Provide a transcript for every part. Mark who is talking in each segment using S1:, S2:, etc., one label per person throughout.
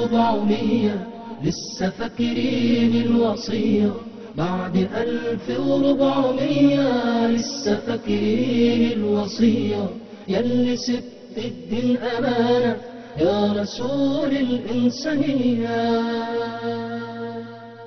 S1: وربعمية لسه فاكرين الوصية بعد ألف وربعمية لسه فاكرين الوصية يلي سبت الدين أمانة يا رسول الإنسانية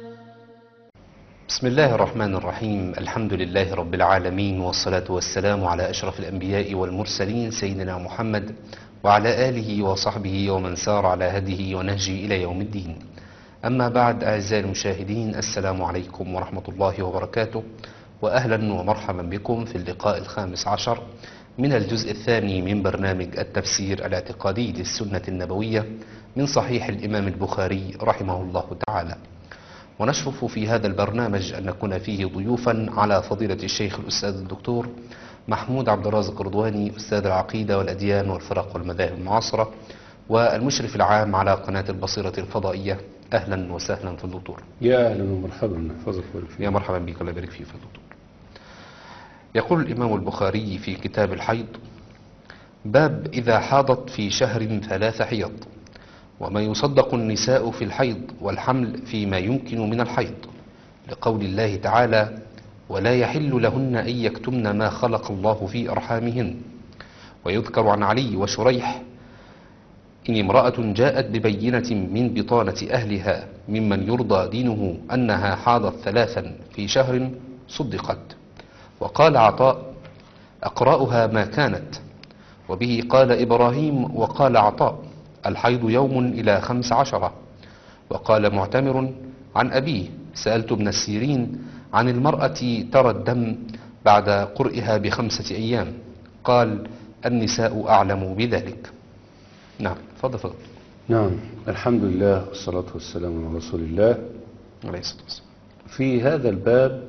S2: بسم الله الرحمن الرحيم الحمد لله رب العالمين والصلاة والسلام على أشرف الأنبياء والمرسلين سيدنا محمد وعلى آله وصحبه ومن سار على هديه ونهجه إلى يوم الدين أما بعد أعزائي المشاهدين السلام عليكم ورحمة الله وبركاته وأهلا ومرحبا بكم في اللقاء الخامس عشر من الجزء الثاني من برنامج التفسير الاعتقادي للسنة النبوية من صحيح الإمام البخاري رحمه الله تعالى ونشرف في هذا البرنامج أن نكون فيه ضيوفا على فضيلة الشيخ الأستاذ الدكتور محمود عبد الرازق رضواني أستاذ العقيدة والأديان والفرق والمذاهب المعاصرة والمشرف العام على قناة البصيرة الفضائية أهلا وسهلا في الدكتور
S3: يا اهلا ومرحبا نحفظك والفيك
S2: يا مرحبا بك الله يبارك فيك في الدكتور يقول الإمام البخاري في كتاب الحيض باب إذا حاضت في شهر ثلاث حيض وما يصدق النساء في الحيض والحمل فيما يمكن من الحيض لقول الله تعالى ولا يحل لهن أن يكتمن ما خلق الله في أرحامهن ويذكر عن علي وشريح إن امرأة جاءت ببينة من بطانة أهلها ممن يرضى دينه أنها حاضت ثلاثا في شهر صدقت وقال عطاء أقرأها ما كانت وبه قال إبراهيم وقال عطاء الحيض يوم إلى خمس عشرة وقال معتمر عن أبيه سألت ابن السيرين عن المرأة ترى الدم بعد قرئها بخمسة أيام قال النساء أعلم بذلك نعم فضل فضل
S3: نعم الحمد لله والصلاة والسلام على رسول الله
S2: عليه الصلاة والسلام
S3: في هذا الباب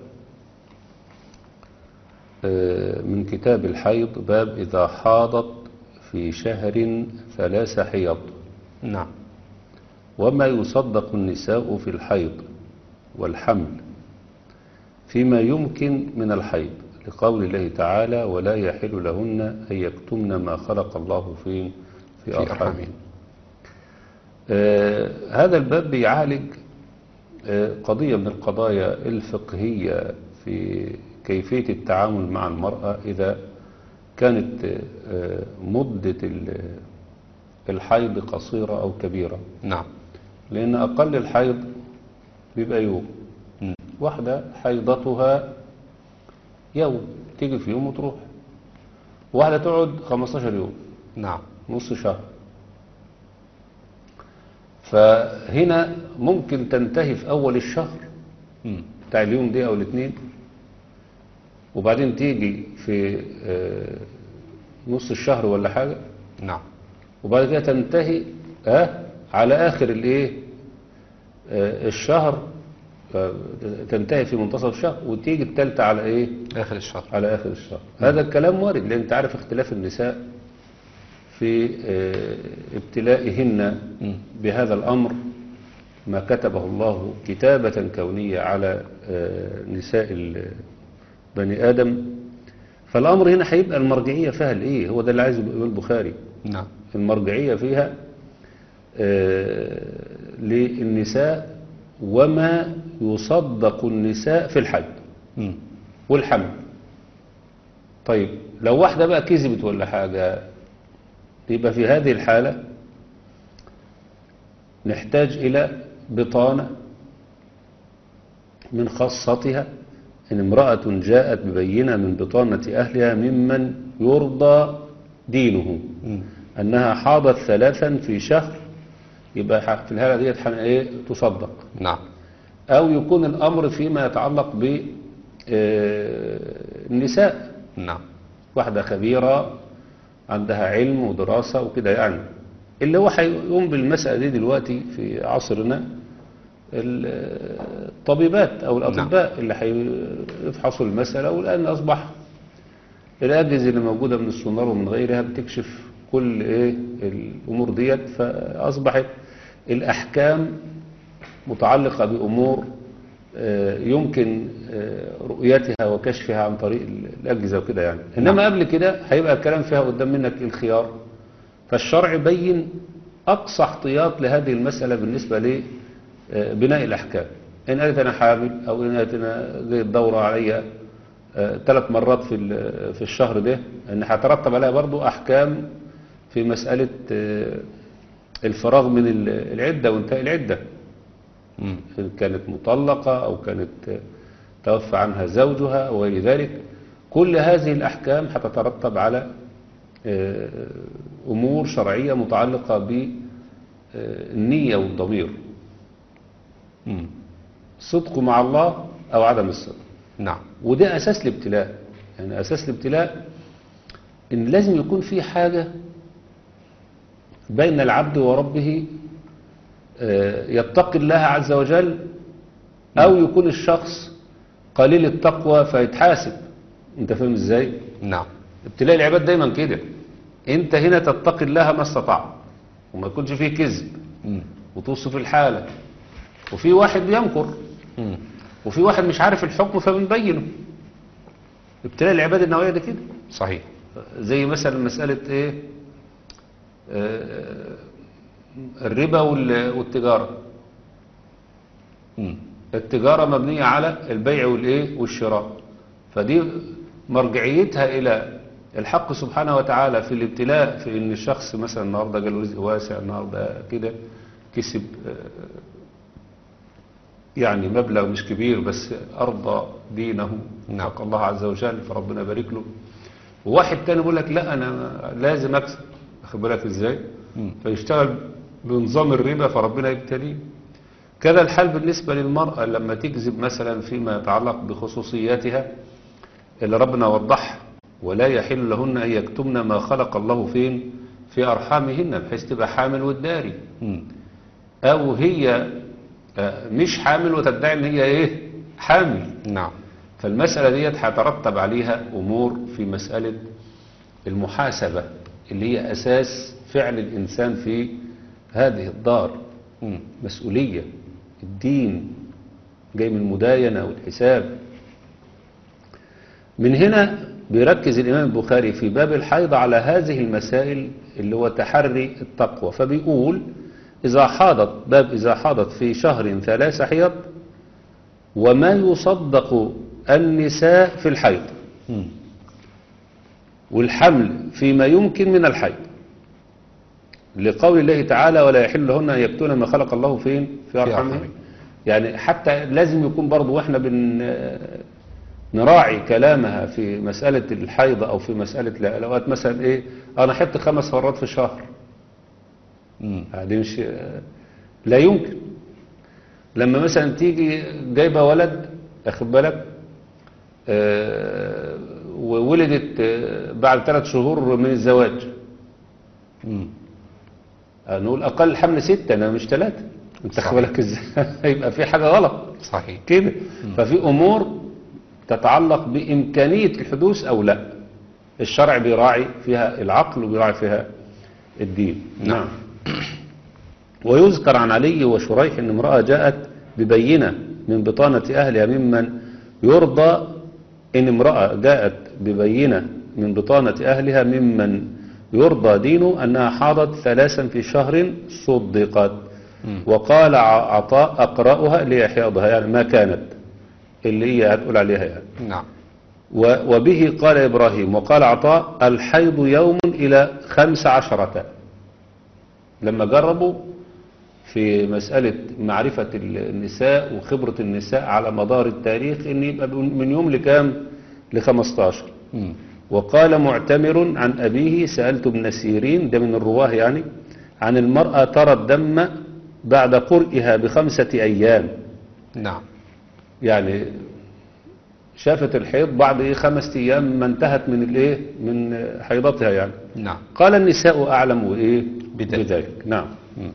S3: آه، من كتاب الحيض باب إذا حاضت في شهر ثلاث حيض
S2: نعم
S3: وما يصدق النساء في الحيض والحمل فيما يمكن من الحيض لقول الله تعالى ولا يحل لهن أن يكتمن ما خلق الله في في
S2: في
S3: أرحامهن
S2: أرحامهن.
S3: آه هذا الباب بيعالج آه قضية من القضايا الفقهية في كيفية التعامل مع المرأة إذا كانت آه مدة ال- الحيض قصيرة أو كبيرة
S2: نعم
S3: لأن أقل الحيض بيبقى يوم
S2: مم.
S3: واحدة حيضتها يوم تيجي في يوم وتروح واحدة تقعد 15 يوم
S2: نعم
S3: نص شهر فهنا ممكن تنتهي في أول الشهر
S2: مم.
S3: بتاع اليوم دي أو الاثنين وبعدين تيجي في آه، نص الشهر ولا حاجة
S2: نعم
S3: وبعد كده تنتهي ها على آخر الايه آه، الشهر آه، تنتهي في منتصف الشهر وتيجي التالتة على ايه
S2: آخر الشهر
S3: على آخر الشهر هذا الكلام وارد لأن انت عارف اختلاف النساء في آه، ابتلائهن
S2: مم.
S3: بهذا الأمر ما كتبه الله كتابة كونية على آه، نساء ال- بني آدم فالأمر هنا هيبقى المرجعية فيها الإيه هو ده اللي عايزه يقول البخاري
S2: نعم
S3: المرجعية فيها آه، للنساء وما يصدق النساء في الحج
S2: مم.
S3: والحمل طيب لو واحدة بقى كذبت ولا حاجة يبقى في هذه الحالة نحتاج إلى بطانة من خاصتها إن امرأة جاءت ببينة من بطانة أهلها ممن يرضى دينه
S2: مم.
S3: أنها حاضت ثلاثا في شهر يبقى ح- في الحالة ديت حن- إيه تصدق
S2: نعم
S3: أو يكون الأمر فيما يتعلق بالنساء
S2: نعم
S3: واحدة خبيرة عندها علم ودراسة وكده يعني اللي هو هيقوم بالمسألة دي دلوقتي في عصرنا ال- الطبيبات أو الأطباء اللي هيفحصوا المسألة والآن أصبح الأجهزة اللي موجودة من السونار ومن غيرها بتكشف كل إيه الأمور ديت فأصبحت الأحكام متعلقة بأمور آه، يمكن آه، رؤيتها وكشفها عن طريق الأجهزة وكده يعني إنما قبل كده هيبقى الكلام فيها قدام منك الخيار فالشرع بين أقصى احتياط لهذه المسألة بالنسبة لبناء الأحكام إن قالت أنا حامل أو إن قالت أنا جاي الدورة عليا ثلاث مرات في ال- في الشهر ده إن هترتب عليها برضو أحكام في مسألة آه، الفراغ من ال- العدة وانتهاء العدة
S2: مم.
S3: إن كانت مطلقة أو كانت توفى عنها زوجها وغير ذلك كل هذه الأحكام هتترتب على آه، أمور شرعية متعلقة بالنية والضمير
S2: مم.
S3: صدق مع الله أو عدم الصدق
S2: نعم
S3: وده أساس الابتلاء يعني أساس الابتلاء إن لازم يكون في حاجة بين العبد وربه آه، يتقي الله عز وجل أو يكون الشخص قليل التقوى فيتحاسب أنت فاهم إزاي؟
S2: نعم
S3: ابتلاء العباد دايما كده أنت هنا تتقي الله ما استطعت وما يكونش فيه كذب
S2: مم.
S3: وتوصف الحالة وفي واحد بينكر
S2: مم.
S3: وفي واحد مش عارف الحكم فبنبينه ابتلاء العباد النوعية ده كده
S2: صحيح
S3: زي مثلا مسألة ايه آه، الربا وال- والتجارة
S2: مم.
S3: التجارة مبنية على البيع والايه والشراء فدي مرجعيتها الى الحق سبحانه وتعالى في الابتلاء في ان الشخص مثلا النهارده جاله رزق واسع النهارده كده كسب آه، يعني مبلغ مش كبير بس ارضى دينه
S2: نعم.
S3: حق الله عز وجل فربنا يبارك له وواحد تاني يقول لك لا انا لازم اكسب واخد بالك ازاي
S2: مم.
S3: فيشتغل بنظام الربا فربنا يبتليه كذا الحال بالنسبة للمرأة لما تكذب مثلا فيما يتعلق بخصوصياتها اللي ربنا وضحها ولا يحل لهن أن يكتمن ما خلق الله فين في أرحامهن بحيث تبقى حامل والداري
S2: مم.
S3: أو هي آه، مش حامل وتدعي أن هي إيه حامل
S2: نعم
S3: فالمسألة ديت هترتب عليها أمور في مسألة المحاسبة اللي هي أساس فعل الإنسان في هذه الدار
S2: مم.
S3: مسؤولية الدين جاي من المداينة والحساب من هنا بيركز الإمام البخاري في باب الحيض على هذه المسائل اللي هو تحري التقوى فبيقول إذا حاضت باب إذا حاضت في شهر ثلاث حيض وما يصدق النساء في الحيض
S2: مم.
S3: والحمل فيما يمكن من الحيض لقول الله تعالى ولا يحل لهن أن يكتون ما خلق الله فين في أرحامهن
S2: أرحامهن.
S3: يعني حتى لازم يكون برضو واحنا بن نراعي كلامها في مسألة الحيض أو في مسألة لا الأوقات مثلا إيه أنا حط خمس مرات في الشهر
S2: مم.
S3: هذه مش لا يمكن لما مثلا تيجي جايبه ولد اخد بالك آه، وولدت آه، بعد ثلاث شهور من الزواج
S2: مم.
S3: آه، نقول اقل حمل ستة انا مش ثلاثة انت
S2: صحيح.
S3: خد بالك ازاي يبقى في حاجة غلط
S2: صحيح
S3: كده ففي امور تتعلق بامكانية الحدوث او لا الشرع بيراعي فيها العقل وبيراعي فيها الدين
S2: نعم.
S3: ويذكر عن علي وشريح ان امرأة جاءت ببينة من بطانة اهلها ممن يرضى ان امرأة جاءت ببينة من بطانة اهلها ممن يرضى دينه انها حاضت ثلاثا في شهر صدقت
S2: مم.
S3: وقال ع- عطاء اقرأها ليحيضها يعني ما كانت اللي هي هتقول عليها يعني
S2: نعم
S3: و- وبه قال إبراهيم وقال عطاء الحيض يوم إلى خمس عشرة لما جربوا في مسألة معرفة ال- النساء وخبرة النساء على مدار التاريخ ان يبقى من من يوم لكام لخمستاشر
S2: مم.
S3: وقال معتمر عن أبيه سألت ابن سيرين ده من الرواه يعني عن المرأة ترى الدم بعد قرئها بخمسة أيام
S2: نعم
S3: يعني شافت الحيض بعد ايه خمس ايام ما انتهت من الايه من حيضتها يعني
S2: نعم
S3: قال النساء اعلم وايه
S2: بذلك.
S3: بذلك نعم
S2: مم.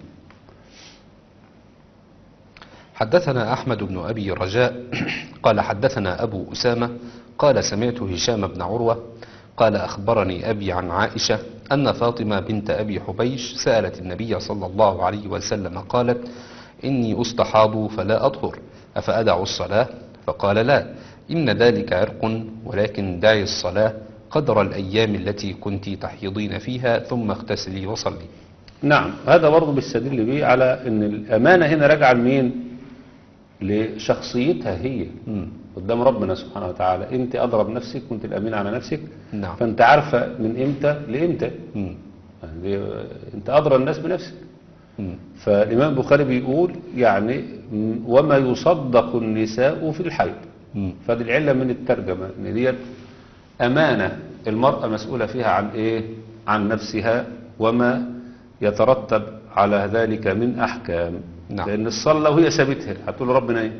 S2: حدثنا أحمد بن أبي رجاء قال حدثنا أبو أسامة قال سمعت هشام بن عروة قال أخبرني أبي عن عائشة أن فاطمة بنت أبي حبيش سألت النبي صلى الله عليه وسلم قالت إني أستحاض فلا أطهر أفأدع الصلاة فقال لا إن ذلك عرق ولكن دعي الصلاة قدر الأيام التي كنت تحيضين فيها ثم اغتسلي وصلي
S3: نعم هذا برضه بيستدل بيه على ان الامانه هنا راجعه لمين لشخصيتها هي
S2: مم.
S3: قدام ربنا سبحانه وتعالى انت ادرى بنفسك وانت الامين على نفسك
S2: نعم
S3: فانت عارفه من امتى لامتى
S2: مم.
S3: يعني انت ادرى الناس بنفسك
S2: مم.
S3: فالامام البخاري بيقول يعني م- وما يصدق النساء في الحيض
S2: مم.
S3: فدي العله من الترجمه ان ديت امانه المراه مسؤوله فيها عن ايه عن نفسها وما يترتب على ذلك من احكام
S2: نعم.
S3: لان الصلاه لو هي سابتها هتقول ربنا ايه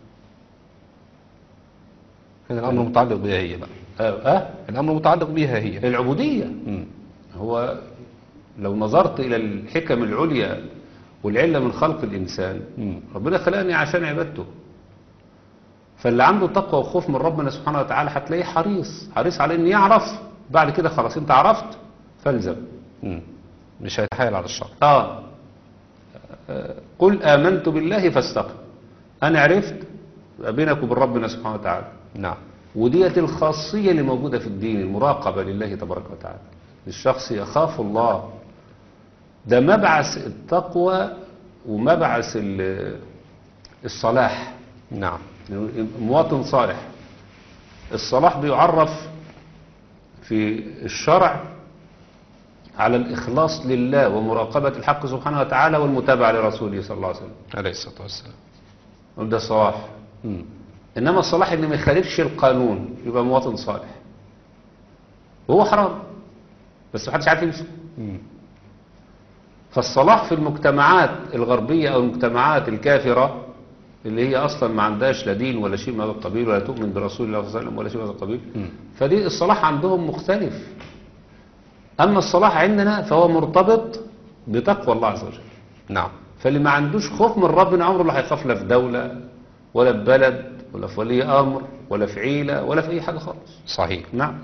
S2: هنا الأمر متعلق بها هي بقى
S3: اه, آه
S2: الأمر متعلق بها هي
S3: العبوديه
S2: مم.
S3: هو لو نظرت إلى الحكم العليا والعلة من خلق الإنسان
S2: مم.
S3: ربنا خلقني عشان عبادته فاللي عنده تقوى وخوف من ربنا سبحانه وتعالى هتلاقيه حريص حريص على ان يعرف بعد كده خلاص انت عرفت فالزم
S2: مم. مش هيتحايل على الشر
S3: آه. آه قل آمنت بالله فاستقم أنا عرفت يبقى بينك وبين ربنا سبحانه وتعالى
S2: نعم
S3: وديت الخاصية اللي موجودة في الدين المراقبة لله تبارك وتعالى الشخص يخاف الله ده مبعث التقوى ومبعث ال- الصلاح
S2: نعم
S3: مواطن صالح الصلاح بيعرف في الشرع على الإخلاص لله ومراقبة الحق سبحانه وتعالى والمتابعة لرسوله صلى الله عليه وسلم
S2: عليه الصلاة والسلام
S3: ده الصلاح
S2: مم.
S3: إنما الصلاح اللي ما يخالفش القانون يبقى مواطن صالح وهو حرام بس محدش عارف يمسكه
S2: مم.
S3: فالصلاح في المجتمعات الغربية أو المجتمعات الكافرة اللي هي أصلا ما عندهاش لا دين ولا شيء من هذا القبيل ولا تؤمن برسول الله صلى الله عليه وسلم ولا شيء من هذا القبيل
S2: مم.
S3: فدي الصلاح عندهم مختلف أما الصلاح عندنا فهو مرتبط بتقوى الله عز وجل
S2: نعم
S3: فاللي ما عندوش خوف من ربنا عمره لا هيخاف لا في دولة ولا في بلد ولا في ولي أمر ولا في عيلة ولا في أي حاجة خالص
S2: صحيح
S3: نعم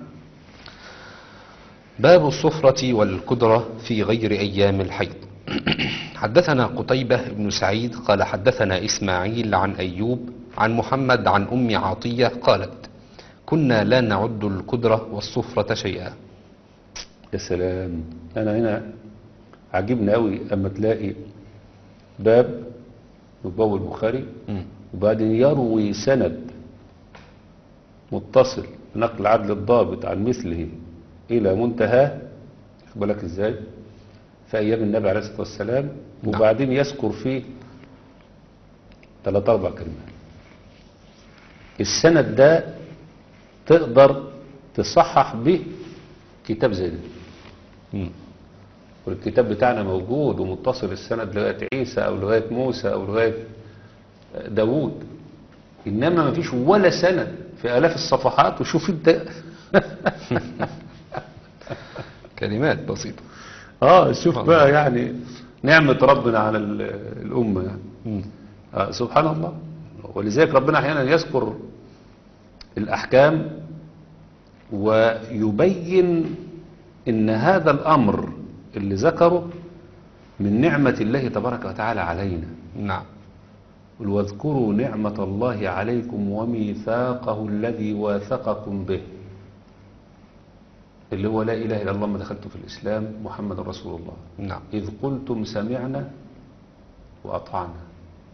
S2: باب الصفرة والكدرة في غير أيام الحيض حدثنا قتيبة بن سعيد قال حدثنا إسماعيل عن أيوب عن محمد عن أم عطية قالت كنا لا نعد الكدرة والصفرة شيئا
S3: يا سلام أنا هنا عجبني قوي أما تلاقي باب باب البخاري
S2: مم.
S3: وبعدين يروي سند متصل نقل عدل الضابط عن مثله إلى منتهى خد بالك إزاي في أيام النبي عليه الصلاة والسلام
S2: نعم.
S3: وبعدين يذكر فيه ثلاث أربع كلمات السند ده تقدر تصحح به كتاب زي ده
S2: مم.
S3: والكتاب بتاعنا موجود ومتصل السند لغاية عيسى أو لغاية موسى أو لغاية داوود إنما ما فيش ولا سند في آلاف الصفحات وشوف أنت
S2: كلمات بسيطة
S3: آه شوف بقى يعني نعمة ربنا على ال- الأمة يعني
S2: مم.
S3: آه سبحان الله ولذلك ربنا أحيانا يذكر الأحكام ويبين إن هذا الأمر اللي ذكره من نعمة الله تبارك وتعالى علينا
S2: نعم
S3: قل واذكروا نعمة الله عليكم وميثاقه الذي واثقكم به اللي هو لا إله إلا الله ما دخلت في الإسلام محمد رسول الله
S2: نعم
S3: إذ قلتم سمعنا وأطعنا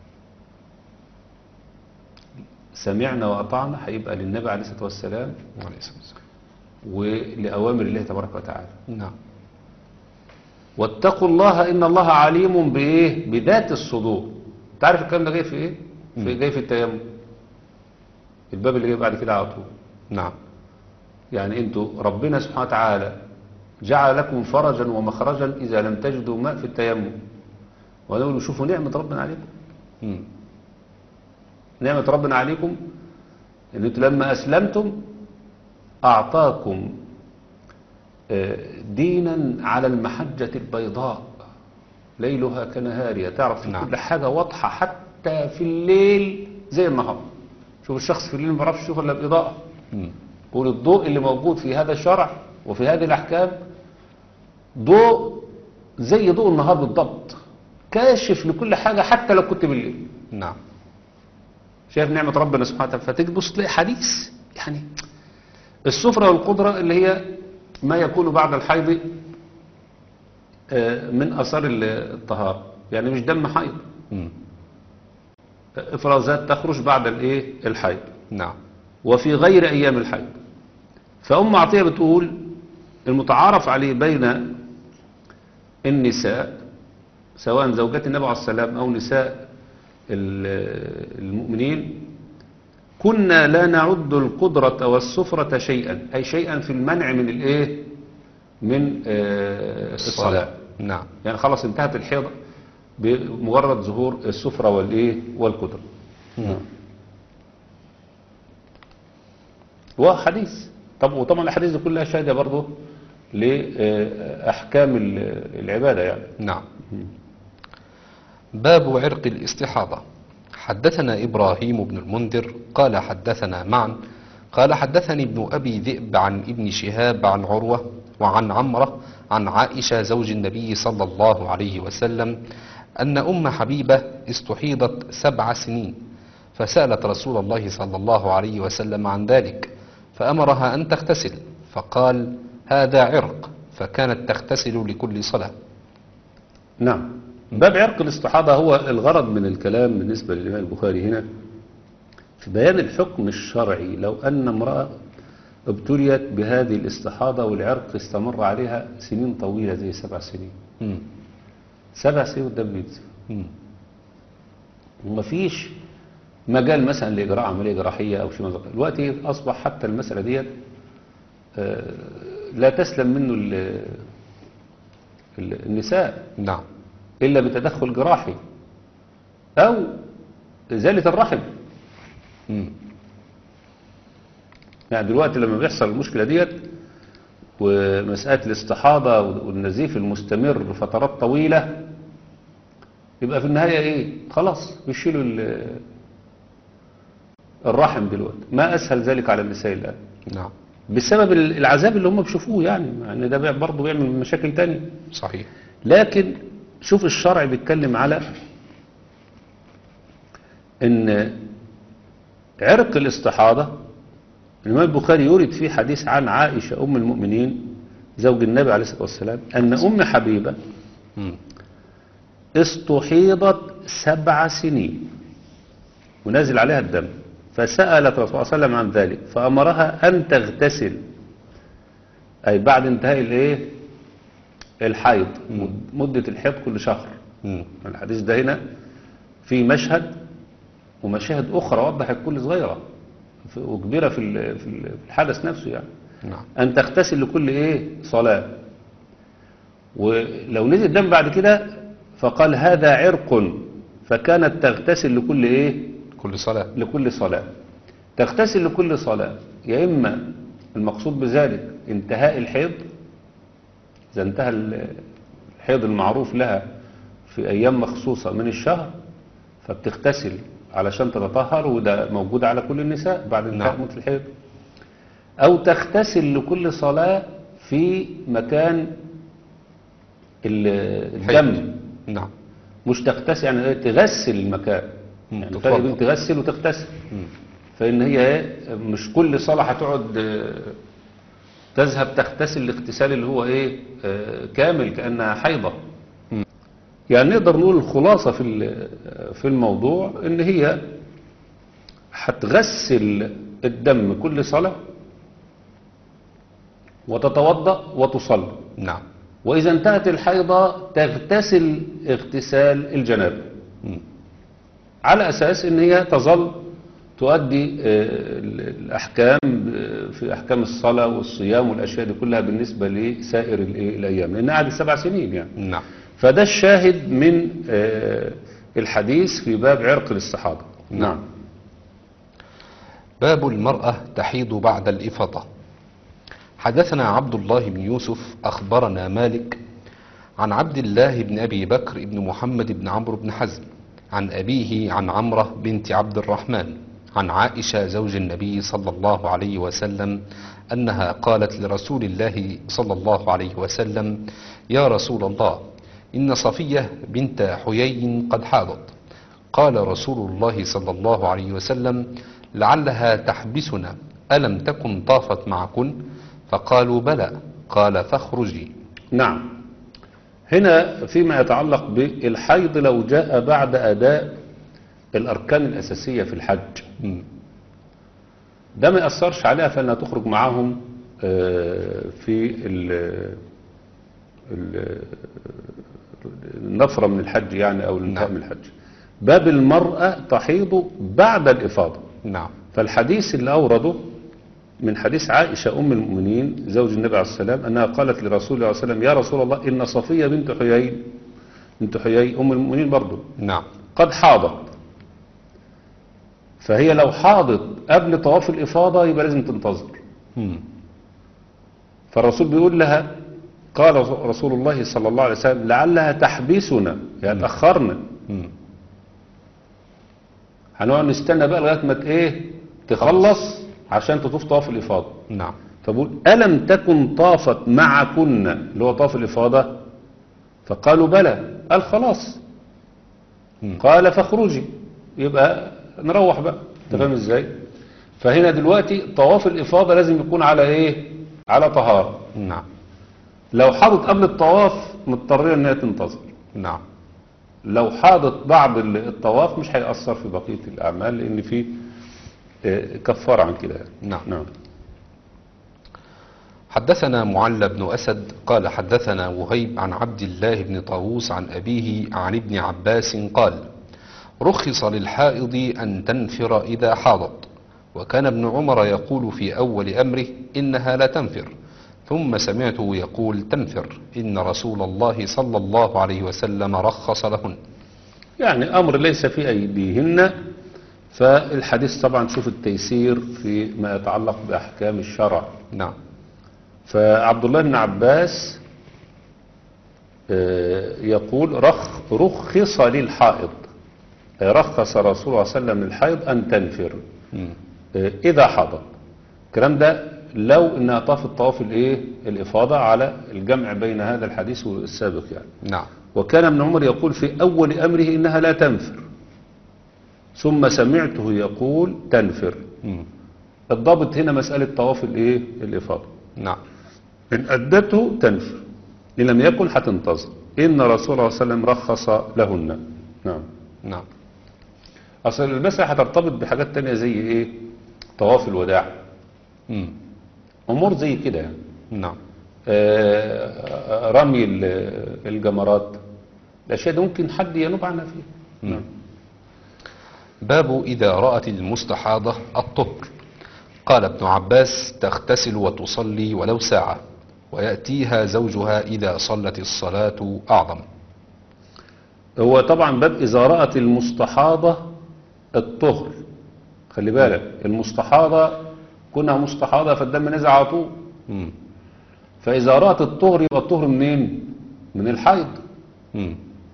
S3: سمعنا وأطعنا هيبقى للنبي عليه الصلاة والسلام
S2: عليه الصلاة والسلام
S3: ولأوامر الله تبارك وتعالى
S2: نعم
S3: واتقوا الله إن الله عليم بإيه بذات الصدور تعرف الكلام ده جاي في إيه في جاي في التيمم الباب اللي جاي بعد كده على طول
S2: نعم
S3: يعني انتوا ربنا سبحانه وتعالى جعل لكم فرجا ومخرجا إذا لم تجدوا ماء في التيمم ونقول شوفوا نعمة ربنا عليكم
S2: مم.
S3: نعمة ربنا عليكم ان انتوا لما أسلمتم أعطاكم آه، دينا على المحجة البيضاء ليلها كنهارها تعرف في
S2: نعم.
S3: كل حاجة واضحة حتى في الليل زي النهار شوف الشخص في الليل ما بيعرفش يشوف الا بإضاءة
S2: مم.
S3: قول الضوء اللي موجود في هذا الشرع وفي هذه الأحكام ضوء زي ضوء النهار بالضبط كاشف لكل حاجة حتى لو كنت بالليل
S2: نعم
S3: شايف نعمة ربنا سبحانه وتعالى فتيجي تبص تلاقي حديث يعني السفرة والقدرة اللي هي ما يكون بعد الحيض آه، من اثار ال- الطهاره يعني مش دم حيض
S2: مم.
S3: افرازات تخرج بعد الايه الحيض
S2: نعم
S3: وفي غير ايام الحيض فام عطيه بتقول المتعارف عليه بين النساء سواء زوجات النبي عليه السلام او نساء ال- المؤمنين كنا لا نعد القدرة والسفرة شيئا أي شيئا في المنع من الإيه من آه، الصلاة
S2: نعم
S3: يعني خلاص انتهت الحيض بمجرد ظهور السفرة والإيه والقدرة
S2: مم.
S3: وحديث طب وطبعا الأحاديث دي كلها شاهدة برضه لأحكام ال- العبادة يعني
S2: نعم باب عرق الاستحاضة حدثنا إبراهيم بن المنذر قال حدثنا معا قال حدثني ابن أبي ذئب عن ابن شهاب عن عروة وعن عمرة عن عائشة زوج النبي صلى الله عليه وسلم أن أم حبيبة استحيضت سبع سنين فسألت رسول الله صلى الله عليه وسلم عن ذلك فأمرها أن تغتسل فقال هذا عرق فكانت تغتسل لكل صلاة
S3: نعم باب عرق الاستحاضة هو الغرض من الكلام بالنسبة للإمام البخاري هنا في بيان الحكم الشرعي لو أن امرأة ابتليت بهذه الاستحاضة والعرق استمر عليها سنين طويلة زي سبع سنين
S2: مم.
S3: سبع سنين والدم بينزل
S2: مم.
S3: ومفيش مجال مثلا لإجراء عملية جراحية أو شيء من ذلك دلوقتي أصبح حتى المسألة ديت آه، لا تسلم منه ال- ال- النساء
S2: نعم
S3: إلا بتدخل جراحي أو إزالة الرحم
S2: مم.
S3: يعني دلوقتي لما بيحصل المشكلة ديت ومسألة الاستحاضة والنزيف المستمر فترات طويلة يبقى في النهاية إيه خلاص بيشيلوا ال- الرحم دلوقتي ما أسهل ذلك على النساء الآن
S2: نعم
S3: بسبب العذاب اللي هم بيشوفوه يعني مع ان ده برضه بيعمل مشاكل تانية
S2: صحيح
S3: لكن شوف الشرع بيتكلم على ان عرق الاستحاضة الإمام البخاري يورد فيه حديث عن عائشة أم المؤمنين زوج النبي عليه الصلاة والسلام أن أم حبيبة
S2: مم.
S3: استحيضت سبع سنين ونازل عليها الدم فسألت رسول الله صلى الله عليه وسلم عن ذلك فأمرها أن تغتسل أي بعد انتهاء الايه الحيض مدة الحيض كل شهر
S2: مم.
S3: الحديث ده هنا في مشهد ومشاهد أخرى وضحت كل صغيرة في- وكبيرة في ال- في ال- في الحدث نفسه يعني
S2: نعم
S3: أن تغتسل لكل إيه صلاة ولو نزل دم بعد كده فقال هذا عرق فكانت تغتسل لكل إيه
S2: كل صلاة
S3: لكل صلاة تغتسل لكل صلاة يا إما المقصود بذلك انتهاء الحيض إذا انتهى ال- الحيض المعروف لها في أيام مخصوصة من الشهر فبتغتسل علشان تتطهر وده موجود على كل النساء بعد انتهاء
S2: نعم.
S3: مدة الحيض أو تغتسل لكل صلاة في مكان ال- الدم
S2: نعم
S3: مش تغتسل يعني إيه؟ تغسل المكان
S2: مم،
S3: يعني
S2: تتوضأ.
S3: فرق بين تغسل وتغتسل
S2: مم.
S3: فإن هي إيه؟ مش كل صلاة هتقعد آه، تذهب تغتسل الاغتسال اللي هو ايه آه، كامل كأنها حيضة يعني نقدر نقول الخلاصة في ال- في الموضوع ان هي هتغسل الدم كل صلاة وتتوضأ وتصلي
S2: نعم
S3: وإذا انتهت الحيضة تغتسل اغتسال الجنابة
S2: مم.
S3: على أساس أن هي تظل تؤدي آه، ال- الأحكام آه، في أحكام الصلاة والصيام والأشياء دي كلها بالنسبة لسائر الإيه؟ الأيام لأنها قعدت سبع سنين يعني
S2: نعم
S3: فده الشاهد من آه، الحديث في باب عرق الاستحاضة نعم
S2: باب المرأة تحيض بعد الإفاضة حدثنا عبد الله بن يوسف أخبرنا مالك عن عبد الله بن أبي بكر بن محمد بن عمرو بن حزم عن أبيه عن عمرة بنت عبد الرحمن عن عائشة زوج النبي صلى الله عليه وسلم أنها قالت لرسول الله صلى الله عليه وسلم يا رسول الله إن صفية بنت حيي قد حاضت قال رسول الله صلى الله عليه وسلم لعلها تحبسنا ألم تكن طافت معكن فقالوا بلى قال فاخرجي
S3: نعم هنا فيما يتعلق بالحيض لو جاء بعد أداء الأركان الأساسية في الحج
S2: مم.
S3: ده ما يأثرش عليها فإنها تخرج معاهم آه، في ال- ال- النفرة من الحج يعني أو الانتهاء
S2: نعم.
S3: من الحج باب المرأة تحيض بعد الإفاضة
S2: نعم
S3: فالحديث اللي أورده من حديث عائشة أم المؤمنين زوج النبي عليه السلام أنها قالت لرسول الله عليه وسلم يا رسول الله إن صفية بنت حيي بنت حيي أم المؤمنين برضه
S2: نعم
S3: قد حاضت فهي لو حاضت قبل طواف الإفاضة يبقى لازم تنتظر
S2: مم.
S3: فالرسول بيقول لها قال رسول الله صلى الله عليه وسلم لعلها تحبسنا يعني تأخرنا
S2: مم.
S3: هنقعد نستنى بقى لغاية ما ت- ايه تخلص عشان تطوف طواف الإفاضة
S2: نعم
S3: فبقول ألم تكن طافت معكن اللي هو طواف الإفاضة فقالوا بلى قال خلاص
S2: مم.
S3: قال فاخرجي يبقى نروح بقى انت فاهم ازاي فهنا دلوقتي طواف الإفاضة لازم يكون على ايه على طهارة
S2: نعم
S3: لو حاضت قبل الطواف مضطرية انها تنتظر
S2: نعم
S3: لو حاضت بعد ال- الطواف مش هيأثر في بقية الأعمال لأن في آه، كفارة عن كده يعني.
S2: نعم.
S3: نعم
S2: حدثنا معل بن أسد قال حدثنا وهيب عن عبد الله بن طاووس عن أبيه عن ابن عباس قال رخص للحائض أن تنفر إذا حاضت وكان ابن عمر يقول في أول أمره إنها لا تنفر ثم سمعته يقول تنفر إن رسول الله صلى الله عليه وسلم رخص لهن
S3: يعني أمر ليس في أيديهن فالحديث طبعا شوف التيسير في ما يتعلق بأحكام الشرع
S2: نعم
S3: فعبد الله بن عباس آه، يقول رخ رخص للحائض آه، رخص رسول الله صلى الله عليه وسلم للحائض أن تنفر
S2: مم.
S3: آه، إذا حضر الكلام ده لو انها طافت طواف الايه الافاضه على الجمع بين هذا الحديث والسابق يعني
S2: نعم
S3: وكان ابن عمر يقول في اول امره انها لا تنفر ثم سمعته يقول تنفر
S2: مم.
S3: الضابط هنا مساله طواف الايه الافاضه
S2: نعم
S3: ان ادته تنفر ان لم يكن هتنتظر ان رسول الله صلى الله عليه وسلم رخص لهن نعم
S2: نعم
S3: اصل المسألة هترتبط بحاجات تانية زي ايه طواف الوداع
S2: مم.
S3: امور زي كده يعني
S2: نعم
S3: آه، رمي ال- الجمرات الاشياء دي ممكن حد ينوب عنها فيها نعم.
S2: باب إذا رأت المستحاضة الطهر قال ابن عباس تغتسل وتصلي ولو ساعة ويأتيها زوجها إذا صلت الصلاة أعظم
S3: هو طبعا باب اذا رأت المستحاضة الطهر خلي بالك المستحاضة كونها مستحاضة فالدم نزع على طول
S2: مم.
S3: فاذا رأت الطهر يبقى الطهر منين من الحيض
S2: مم.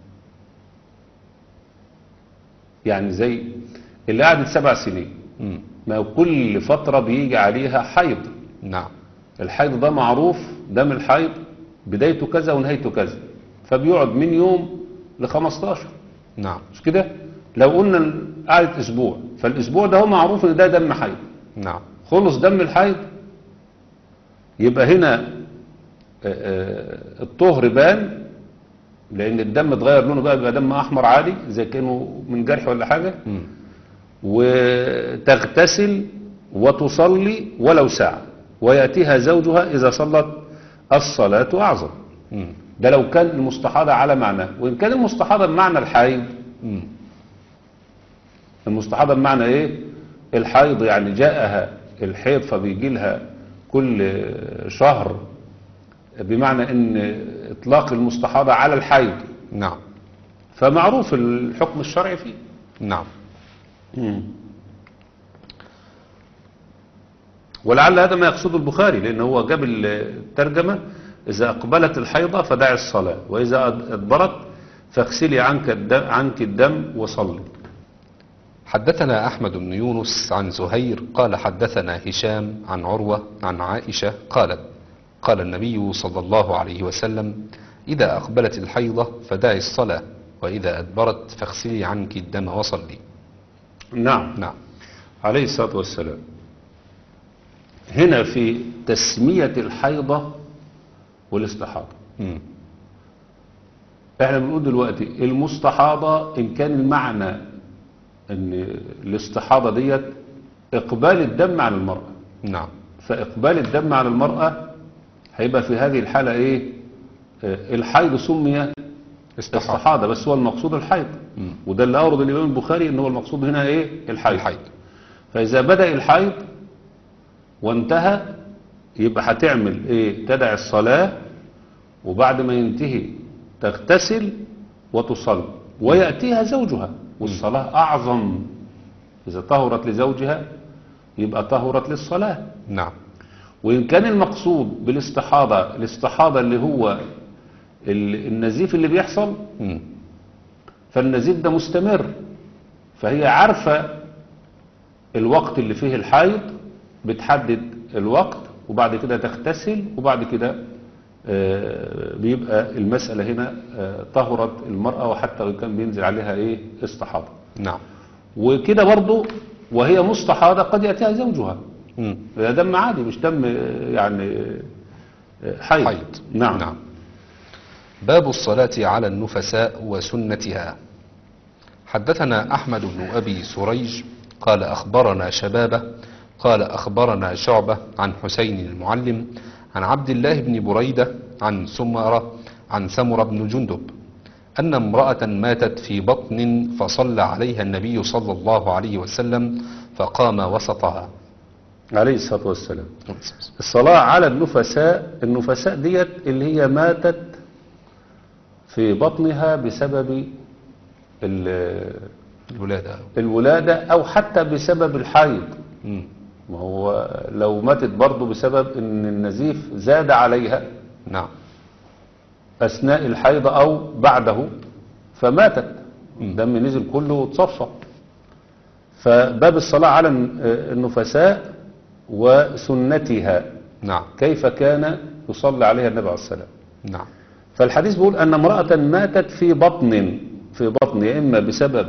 S3: يعني زي اللي قعدت سبع سنين
S2: مم.
S3: ما هو كل فترة بيجي عليها حيض
S2: نعم
S3: الحيض ده معروف دم الحيض بدايته كذا ونهايته كذا فبيقعد من يوم ل 15
S2: نعم
S3: مش كده لو قلنا قعدت اسبوع فالاسبوع ده هو معروف ان ده دم حيض
S2: نعم
S3: خلص دم الحيض يبقى هنا آه، آه، الطهر بان لان الدم اتغير لونه بقى بيبقى دم احمر عادي زي كانه من جرح ولا حاجه
S2: مم.
S3: وتغتسل وتصلي ولو ساعة ويأتيها زوجها إذا صلت الصلاة أعظم
S2: مم.
S3: ده لو كان المستحاضة على معناه وإن كان المستحاضة بمعنى الحيض
S2: مم.
S3: المستحاضة بمعنى إيه الحيض يعني جاءها الحيض فبيجي لها كل شهر بمعنى ان اطلاق المستحاضة على الحيض
S2: نعم
S3: فمعروف الحكم الشرعي فيه
S2: نعم
S3: ولعل هذا ما يقصده البخاري لأن هو جاب الترجمة إذا أقبلت الحيضة فدعي الصلاة وإذا أدبرت فاغسلي عنك الدم, عنك الدم وصلي
S2: حدثنا أحمد بن يونس عن زهير قال حدثنا هشام عن عروة عن عائشة قالت قال النبي صلى الله عليه وسلم إذا أقبلت الحيضة فدعي الصلاة وإذا أدبرت فاغسلي عنك الدم وصلي
S3: نعم
S2: نعم
S3: عليه الصلاة والسلام هنا في تسمية الحيضة والاستحاضة
S2: مم.
S3: احنا بنقول دلوقتي المستحاضة ان كان المعنى ان الاستحاضة ديت اقبال الدم على المرأة
S2: نعم
S3: فاقبال الدم على المرأة هيبقى في هذه الحالة ايه آه، الحيض سمي
S2: استحاضة
S3: استحاضة بس هو المقصود الحيض
S2: مم.
S3: وده اللي أورد الإمام البخاري إن هو المقصود هنا إيه الحيض
S2: الحيض
S3: فإذا بدأ الحيض وانتهى يبقى هتعمل إيه تدع الصلاة وبعد ما ينتهي تغتسل وتصلي ويأتيها زوجها والصلاة أعظم إذا طهرت لزوجها يبقى طهرت للصلاة
S2: نعم
S3: وإن كان المقصود بالاستحاضة الاستحاضة اللي هو ال- النزيف اللي بيحصل
S2: مم.
S3: فالنزيف ده مستمر فهي عارفة الوقت اللي فيه الحيض بتحدد الوقت وبعد كده تغتسل وبعد كده آه، بيبقى المسألة هنا آه، طهرت المرأة وحتى وإن كان بينزل عليها إيه استحاضة
S2: نعم
S3: وكده برضو وهي مستحاضة قد يأتيها زوجها
S2: مم.
S3: ده دم عادي مش دم آه، يعني آه، حيض
S2: حيض
S3: نعم,
S2: نعم باب الصلاة على النفساء وسنتها حدثنا أحمد بن أبي سريج قال أخبرنا شبابة قال أخبرنا شعبة عن حسين المعلم عن عبد الله بن بريدة عن سمرة عن سمر بن جندب أن امرأة ماتت في بطن فصلى عليها النبي صلى الله عليه وسلم فقام وسطها
S3: عليه الصلاة والسلام الصلاة على النفساء النفساء ديت اللي هي ماتت في بطنها بسبب ال-
S2: الولادة
S3: الولادة أو حتى بسبب الحيض
S2: مم.
S3: ما هو لو ماتت برضه بسبب ان النزيف زاد عليها
S2: نعم
S3: أثناء الحيض أو بعده فماتت الدم نزل كله وتصفى فباب الصلاة على النفساء وسنتها
S2: نعم
S3: كيف كان يصلي عليها النبي عليه السلام
S2: نعم
S3: فالحديث بيقول أن امرأة ماتت في بطن في بطن يا إما بسبب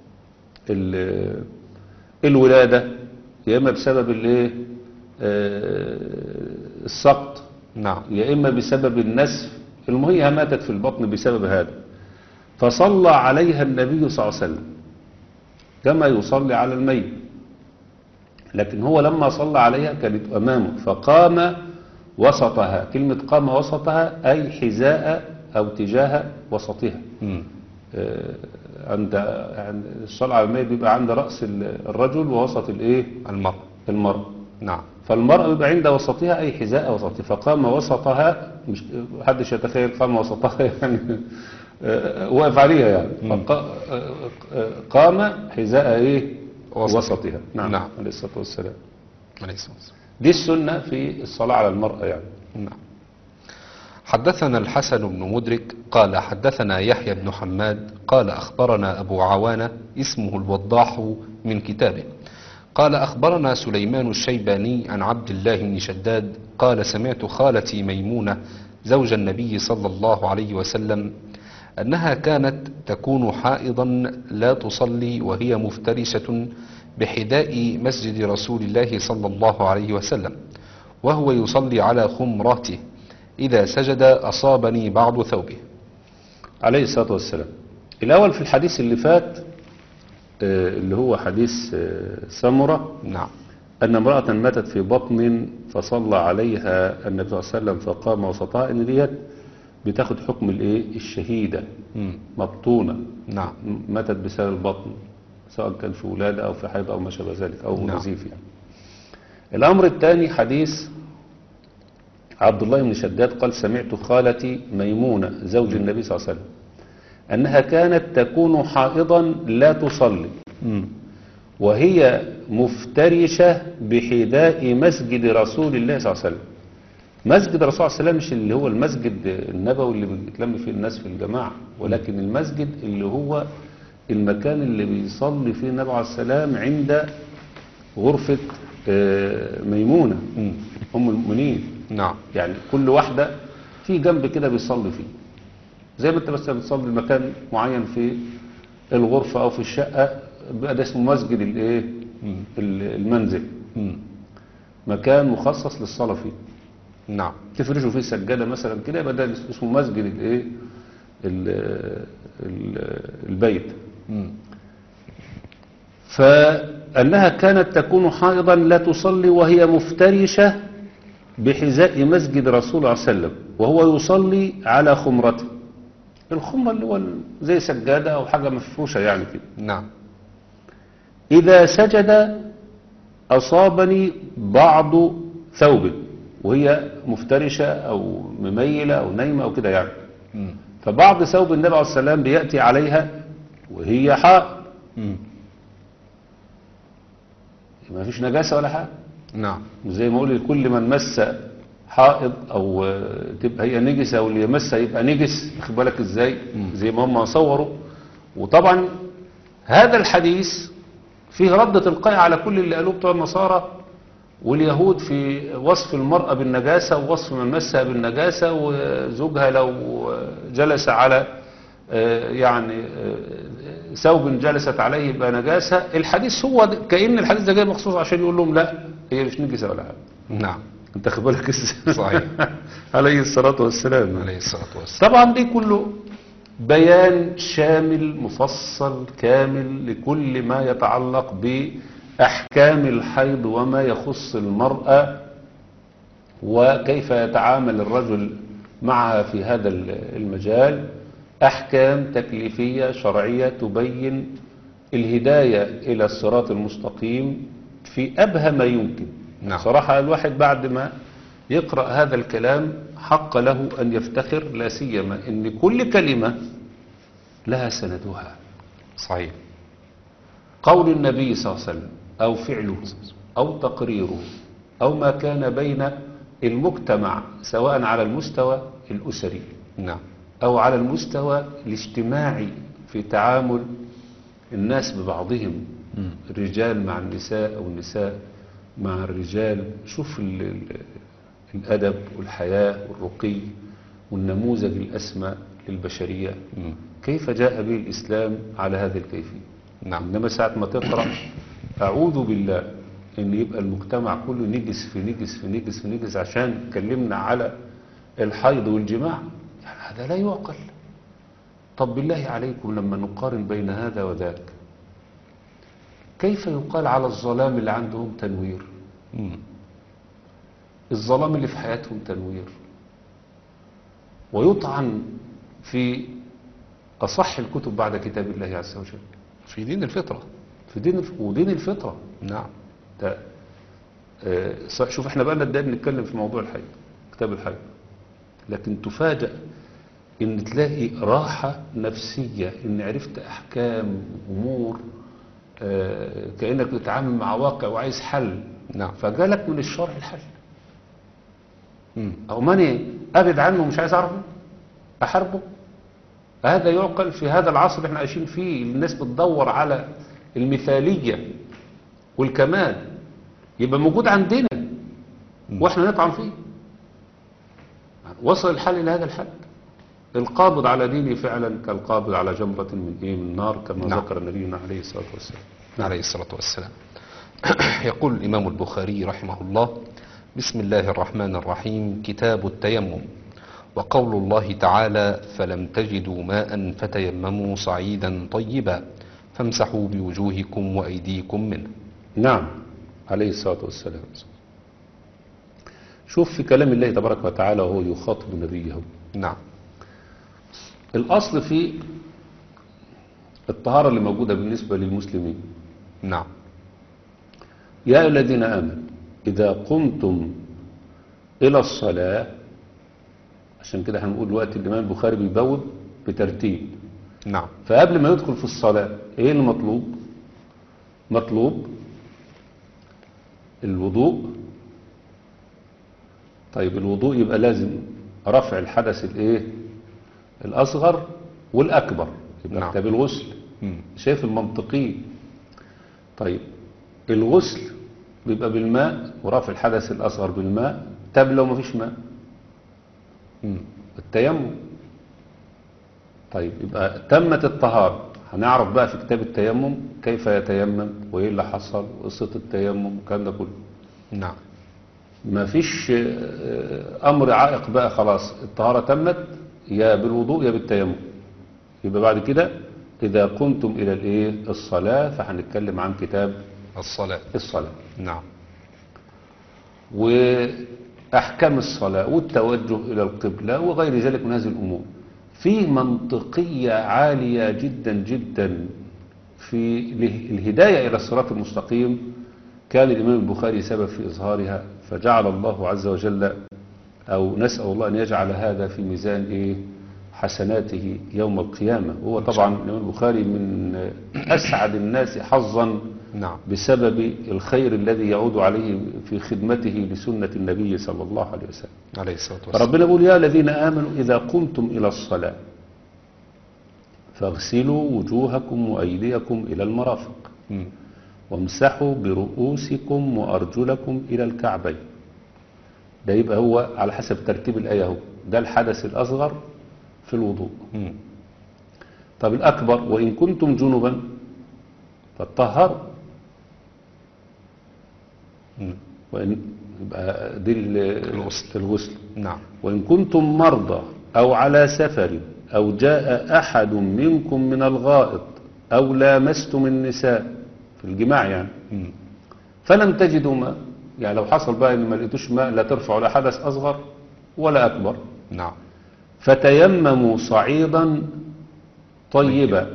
S3: ال- الولادة يا إما بسبب الايه آه، السقط
S2: نعم
S3: يا إما بسبب النسف المهم هي ماتت في البطن بسبب هذا فصلى عليها النبي صلى الله عليه وسلم كما يصلي على الميت لكن هو لما صلى عليها كانت أمامه فقام وسطها كلمة قام وسطها أي حذاء أو تجاه وسطها
S2: مم.
S3: آه، عند عند الصلاة على الميت بيبقى عند رأس ال- الرجل ووسط الايه
S2: المرء
S3: المرأة
S2: نعم
S3: فالمرأة بيبقى عند وسطها أي حذاء وسطها فقام وسطها مش محدش يتخيل قام وسطها يعني آه، واقف عليها يعني فقا- آه، آه، قام حذاء ايه
S2: وسطها.
S3: وسطها نعم
S2: نعم.
S3: عليه الصلاة والسلام
S2: عليه الصلاة والسلام
S3: دي السنة في الصلاة على المرأة يعني
S2: نعم حدثنا الحسن بن مدرك قال حدثنا يحيى بن حماد قال أخبرنا أبو عوانة اسمه الوضاح من كتابه قال أخبرنا سليمان الشيباني عن عبد الله بن شداد قال سمعت خالتي ميمونة زوج النبي صلى الله عليه وسلم أنها كانت تكون حائضا لا تصلي وهي مفترشة بحذاء مسجد رسول الله صلى الله عليه وسلم وهو يصلي على خمرته إذا سجد أصابني بعض ثوبه
S3: عليه الصلاة والسلام الأول في الحديث اللي فات آه، اللي هو حديث آه، سمرة
S2: نعم
S3: أن امرأة ماتت في بطن فصلى عليها النبي صلى الله عليه وسلم فقام وسطها إن ديت بتاخد حكم الإيه الشهيدة
S2: مم.
S3: مبطونة
S2: نعم
S3: ماتت بسبب البطن سواء كان في ولادة أو في حيض أو ما شابه ذلك أو
S2: نعم.
S3: نزيف يعني الأمر الثاني حديث عبد الله بن شداد قال سمعت خالتي ميمونة زوج النبي صلى الله عليه وسلم أنها كانت تكون حائضا لا تصلي
S2: مم.
S3: وهي مفترشة بحذاء مسجد رسول الله صلى الله عليه وسلم مسجد الرسول صلى الله عليه وسلم مش اللي هو المسجد النبوي اللي بيتلم فيه الناس في الجماعة ولكن المسجد اللي هو المكان اللي بيصلي فيه النبي عليه السلام عند غرفة آه، ميمونة
S2: مم.
S3: أم المؤمنين
S2: نعم
S3: يعني كل واحدة في جنب كده بيصلي فيه زي ما انت بس بتصلي مكان معين في الغرفة او في الشقة بقى ده اسمه مسجد الايه
S2: مم.
S3: ال- المنزل
S2: مم.
S3: مكان مخصص للصلاة فيه
S2: نعم
S3: تفرشوا فيه سجادة مثلا كده يبقى ده اسمه مسجد الايه ال- ال- البيت
S2: مم.
S3: فأنها كانت تكون حائضا لا تصلي وهي مفترشة بحذاء مسجد رسول الله صلى الله عليه وسلم وهو يصلي على خمرته الخمرة اللي هو ال- زي سجادة أو حاجة مفروشة يعني كده
S2: نعم
S3: إذا سجد أصابني بعض ثوب وهي مفترشة أو مميلة أو نايمة أو كده يعني
S2: مم.
S3: فبعض ثوب النبي عليه الصلاة والسلام بيأتي عليها وهي حائض
S2: مم.
S3: ما فيش نجاسة ولا حاجة
S2: نعم
S3: زي ما اقول كل من مس حائض او آه، تبقى هي نجسة واللي يمسها يبقى نجس واخد بالك ازاي زي ما هم صوروا وطبعا هذا الحديث فيه رد تلقائي على كل اللي قالوه بتوع النصارى واليهود في وصف المرأة بالنجاسة ووصف من مسها بالنجاسة وزوجها لو جلس على آه، يعني آه، ثوب جلست عليه يبقى نجاسة الحديث هو ده- كأن الحديث ده جاي مخصوص عشان يقول لهم لا هي مش نجسة ولا حاجة
S2: نعم
S3: انت خد بالك ازاي
S2: صحيح.
S3: عليه الصلاة والسلام
S2: عليه الصلاة والسلام
S3: طبعا دي كله بيان شامل مفصل كامل لكل ما يتعلق بأحكام الحيض وما يخص المرأة وكيف يتعامل الرجل معها في هذا المجال أحكام تكليفية شرعية تبين الهداية إلى الصراط المستقيم في أبهى ما يمكن
S2: نعم.
S3: صراحة الواحد بعد ما يقرأ هذا الكلام حق له أن يفتخر لا سيما أن كل كلمة لها سندها
S2: صحيح
S3: قول النبي صلى الله عليه وسلم أو فعله أو تقريره أو ما كان بين المجتمع سواء على المستوى الأسري
S2: نعم
S3: أو على المستوى الاجتماعي في تعامل الناس ببعضهم
S2: مم.
S3: الرجال مع النساء أو النساء مع الرجال شوف ال ال الأدب والحياة والرقي والنموذج الأسمى للبشرية
S2: مم.
S3: كيف جاء به الإسلام على هذه الكيفية
S2: نعم
S3: إنما ساعة ما تقرأ أعوذ بالله إن يبقى المجتمع كله نجس في نجس في نجس في نجس عشان اتكلمنا على الحيض والجماع يعني هذا لا يعقل طب بالله عليكم لما نقارن بين هذا وذاك كيف يقال على الظلام اللي عندهم تنوير
S2: مم.
S3: الظلام اللي في حياتهم تنوير ويطعن في أصح الكتب بعد كتاب الله عز وجل
S2: في دين الفطرة
S3: في دين الف... ودين الفطرة
S2: نعم
S3: ده آه، ص- شوف احنا بقى لنا بنتكلم في موضوع الحي كتاب الحي لكن تفاجأ ان تلاقي راحة نفسية ان عرفت احكام امور آه، كأنك بتتعامل مع واقع وعايز حل
S2: نعم
S3: فجالك من الشرع الحل
S2: مم.
S3: او ماني ابعد عنه ومش عايز اعرفه احاربه هذا يعقل في هذا العصر اللي احنا عايشين فيه الناس بتدور على المثالية والكمال يبقى موجود عندنا واحنا نطعن فيه وصل الحل الى هذا الحد القابض على دينه فعلا كالقابض على جمرة من ايه من نار كما
S2: نعم.
S3: ذكر نبينا عليه الصلاة والسلام
S2: عليه الصلاة والسلام يقول الإمام البخاري رحمه الله بسم الله الرحمن الرحيم كتاب التيمم وقول الله تعالى فلم تجدوا ماء فتيمموا صعيدا طيبا فامسحوا بوجوهكم وأيديكم منه
S3: نعم عليه الصلاة والسلام شوف في كلام الله تبارك وتعالى وهو يخاطب نبيه
S2: نعم
S3: الأصل في الطهارة اللي موجودة بالنسبة للمسلمين
S2: نعم
S3: يا أيها الذين آمنوا إذا قمتم إلى الصلاة عشان كده هنقول دلوقتي الإمام البخاري بيبوب بترتيب
S2: نعم
S3: فقبل ما يدخل في الصلاة إيه المطلوب مطلوب الوضوء طيب الوضوء يبقى لازم رفع الحدث الايه الأصغر والأكبر يبقى
S2: نعم.
S3: كتاب الغسل
S2: مم.
S3: شايف المنطقي طيب الغسل بيبقى بالماء ورفع الحدث الأصغر بالماء طب لو مفيش ماء
S2: مم.
S3: التيمم طيب يبقى تمت الطهارة هنعرف بقى في كتاب التيمم كيف يتيمم وايه اللي حصل وقصة التيمم والكلام ده كله
S2: نعم
S3: ما فيش آه، امر عائق بقى خلاص الطهارة تمت يا بالوضوء يا بالتيمم يبقى بعد كده إذا قمتم إلى الإيه الصلاة فهنتكلم عن كتاب
S2: الصلاة
S3: الصلاة
S2: نعم
S3: وأحكام الصلاة والتوجه إلى القبلة وغير ذلك من هذه الأمور في منطقية عالية جدا جدا في اله- الهداية إلى الصراط المستقيم كان الإمام البخاري سبب في إظهارها فجعل الله عز وجل أو نسأل الله أن يجعل هذا في ميزان إيه حسناته يوم القيامة وهو طبعا الإمام البخاري من أسعد الناس حظا
S2: نعم
S3: بسبب الخير الذي يعود عليه في خدمته لسنة النبي صلى الله عليه وسلم
S2: عليه الصلاة والسلام
S3: ربنا يقول يا الذين آمنوا إذا قمتم إلى الصلاة فاغسلوا وجوهكم وأيديكم إلى المرافق
S2: مم.
S3: وامسحوا برؤوسكم وأرجلكم إلى الكعبين ده يبقى هو على حسب ترتيب الآية هو ده الحدث الأصغر في الوضوء
S2: مم.
S3: طب الأكبر وإن كنتم جنبا فاتطهروا
S2: مم.
S3: وإن يبقى دي ال-
S2: الغسل.
S3: الغسل
S2: نعم
S3: وإن كنتم مرضى أو على سفر أو جاء أحد منكم من الغائط أو لامستم النساء في الجماع يعني
S2: مم.
S3: فلم تجدوا ماء يعني لو حصل بقى ان ما لقيتوش ماء لا ترفعوا لا حدث اصغر ولا اكبر
S2: نعم
S3: فتيمموا صعيدا طيبا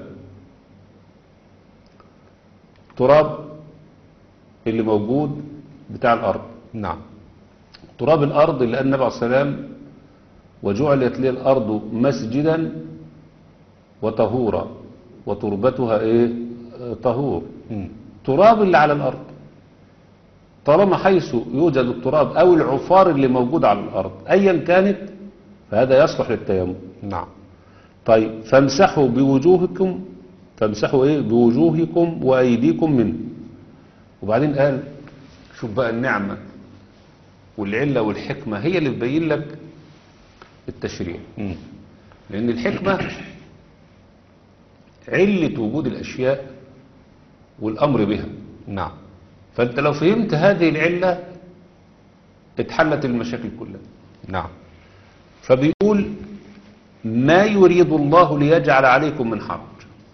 S3: تراب اللي موجود بتاع الارض
S2: نعم
S3: تراب الارض اللي قال النبي عليه الصلاه والسلام وجعلت لي الارض مسجدا وطهورا وتربتها ايه آه، طهور
S2: مم.
S3: تراب اللي على الأرض طالما حيث يوجد التراب أو العفار اللي موجود على الأرض أيا كانت فهذا يصلح للتيمم
S2: نعم
S3: طيب فامسحوا بوجوهكم فامسحوا ايه بوجوهكم وأيديكم منه وبعدين قال شوف بقى النعمة والعلة والحكمة هي اللي تبين لك التشريع
S2: مم.
S3: لأن الحكمة علة وجود الأشياء والأمر بها
S2: نعم
S3: فأنت لو فهمت هذه العلة اتحلت المشاكل كلها
S2: نعم
S3: فبيقول ما يريد الله ليجعل عليكم من حرج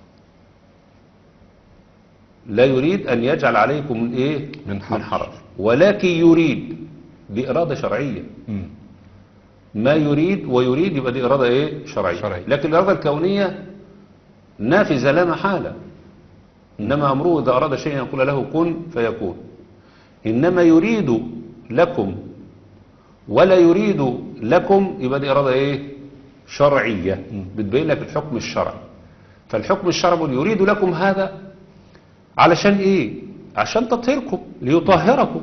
S3: لا يريد أن يجعل عليكم من إيه
S2: من حرج.
S3: من حرج ولكن يريد دي إرادة شرعية
S2: مم.
S3: ما يريد ويريد يبقى دي إرادة إيه شرعية
S2: شرعية.
S3: لكن الإرادة الكونية نافذة لا محالة إنما أمره إذا أراد شيئا يقول له كن فيكون إنما يريد لكم ولا يريد لكم يبقى دي إرادة إيه شرعية بتبين لك الحكم الشرعي فالحكم الشرعي بيقول يريد لكم هذا علشان إيه عشان تطهيركم ليطهركم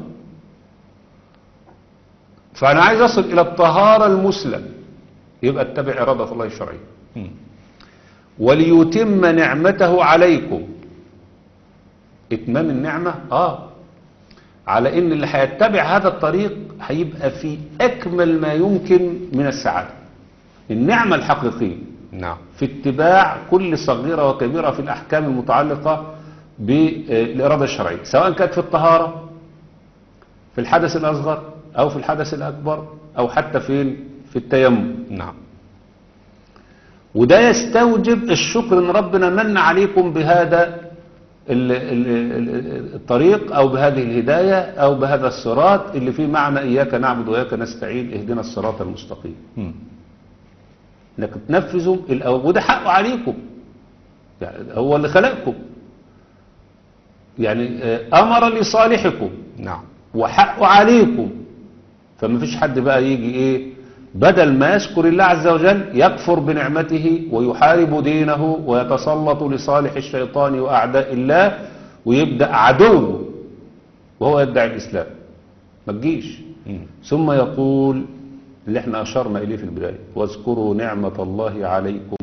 S3: فأنا عايز أصل إلى الطهارة المسلم يبقى اتبع إرادة الله الشرعية
S2: مم.
S3: وليتم نعمته عليكم اتمام النعمة اه على ان اللي هيتبع هذا الطريق هيبقى في اكمل ما يمكن من السعادة النعمة الحقيقية
S2: نعم
S3: في اتباع كل صغيرة وكبيرة في الأحكام المتعلقة بالإرادة الشرعية سواء كانت في الطهارة في الحدث الأصغر أو في الحدث الأكبر أو حتى في في التيمم
S2: نعم
S3: وده يستوجب الشكر ان ربنا من عليكم بهذا ال- ال- ال- الطريق او بهذه الهداية او بهذا الصراط اللي فيه معنى اياك نعبد واياك نستعين اهدنا الصراط المستقيم
S2: مم.
S3: انك تنفذوا الأو- وده حقه عليكم يعني هو اللي خلقكم يعني آه، امر لصالحكم
S2: نعم
S3: وحقه عليكم فما فيش حد بقى يجي ايه بدل ما يشكر الله عز وجل يكفر بنعمته ويحارب دينه ويتسلط لصالح الشيطان واعداء الله ويبدا عدو وهو يدعي الاسلام ما تجيش
S2: مم.
S3: ثم يقول اللي احنا اشرنا اليه في البدايه واذكروا نعمه الله عليكم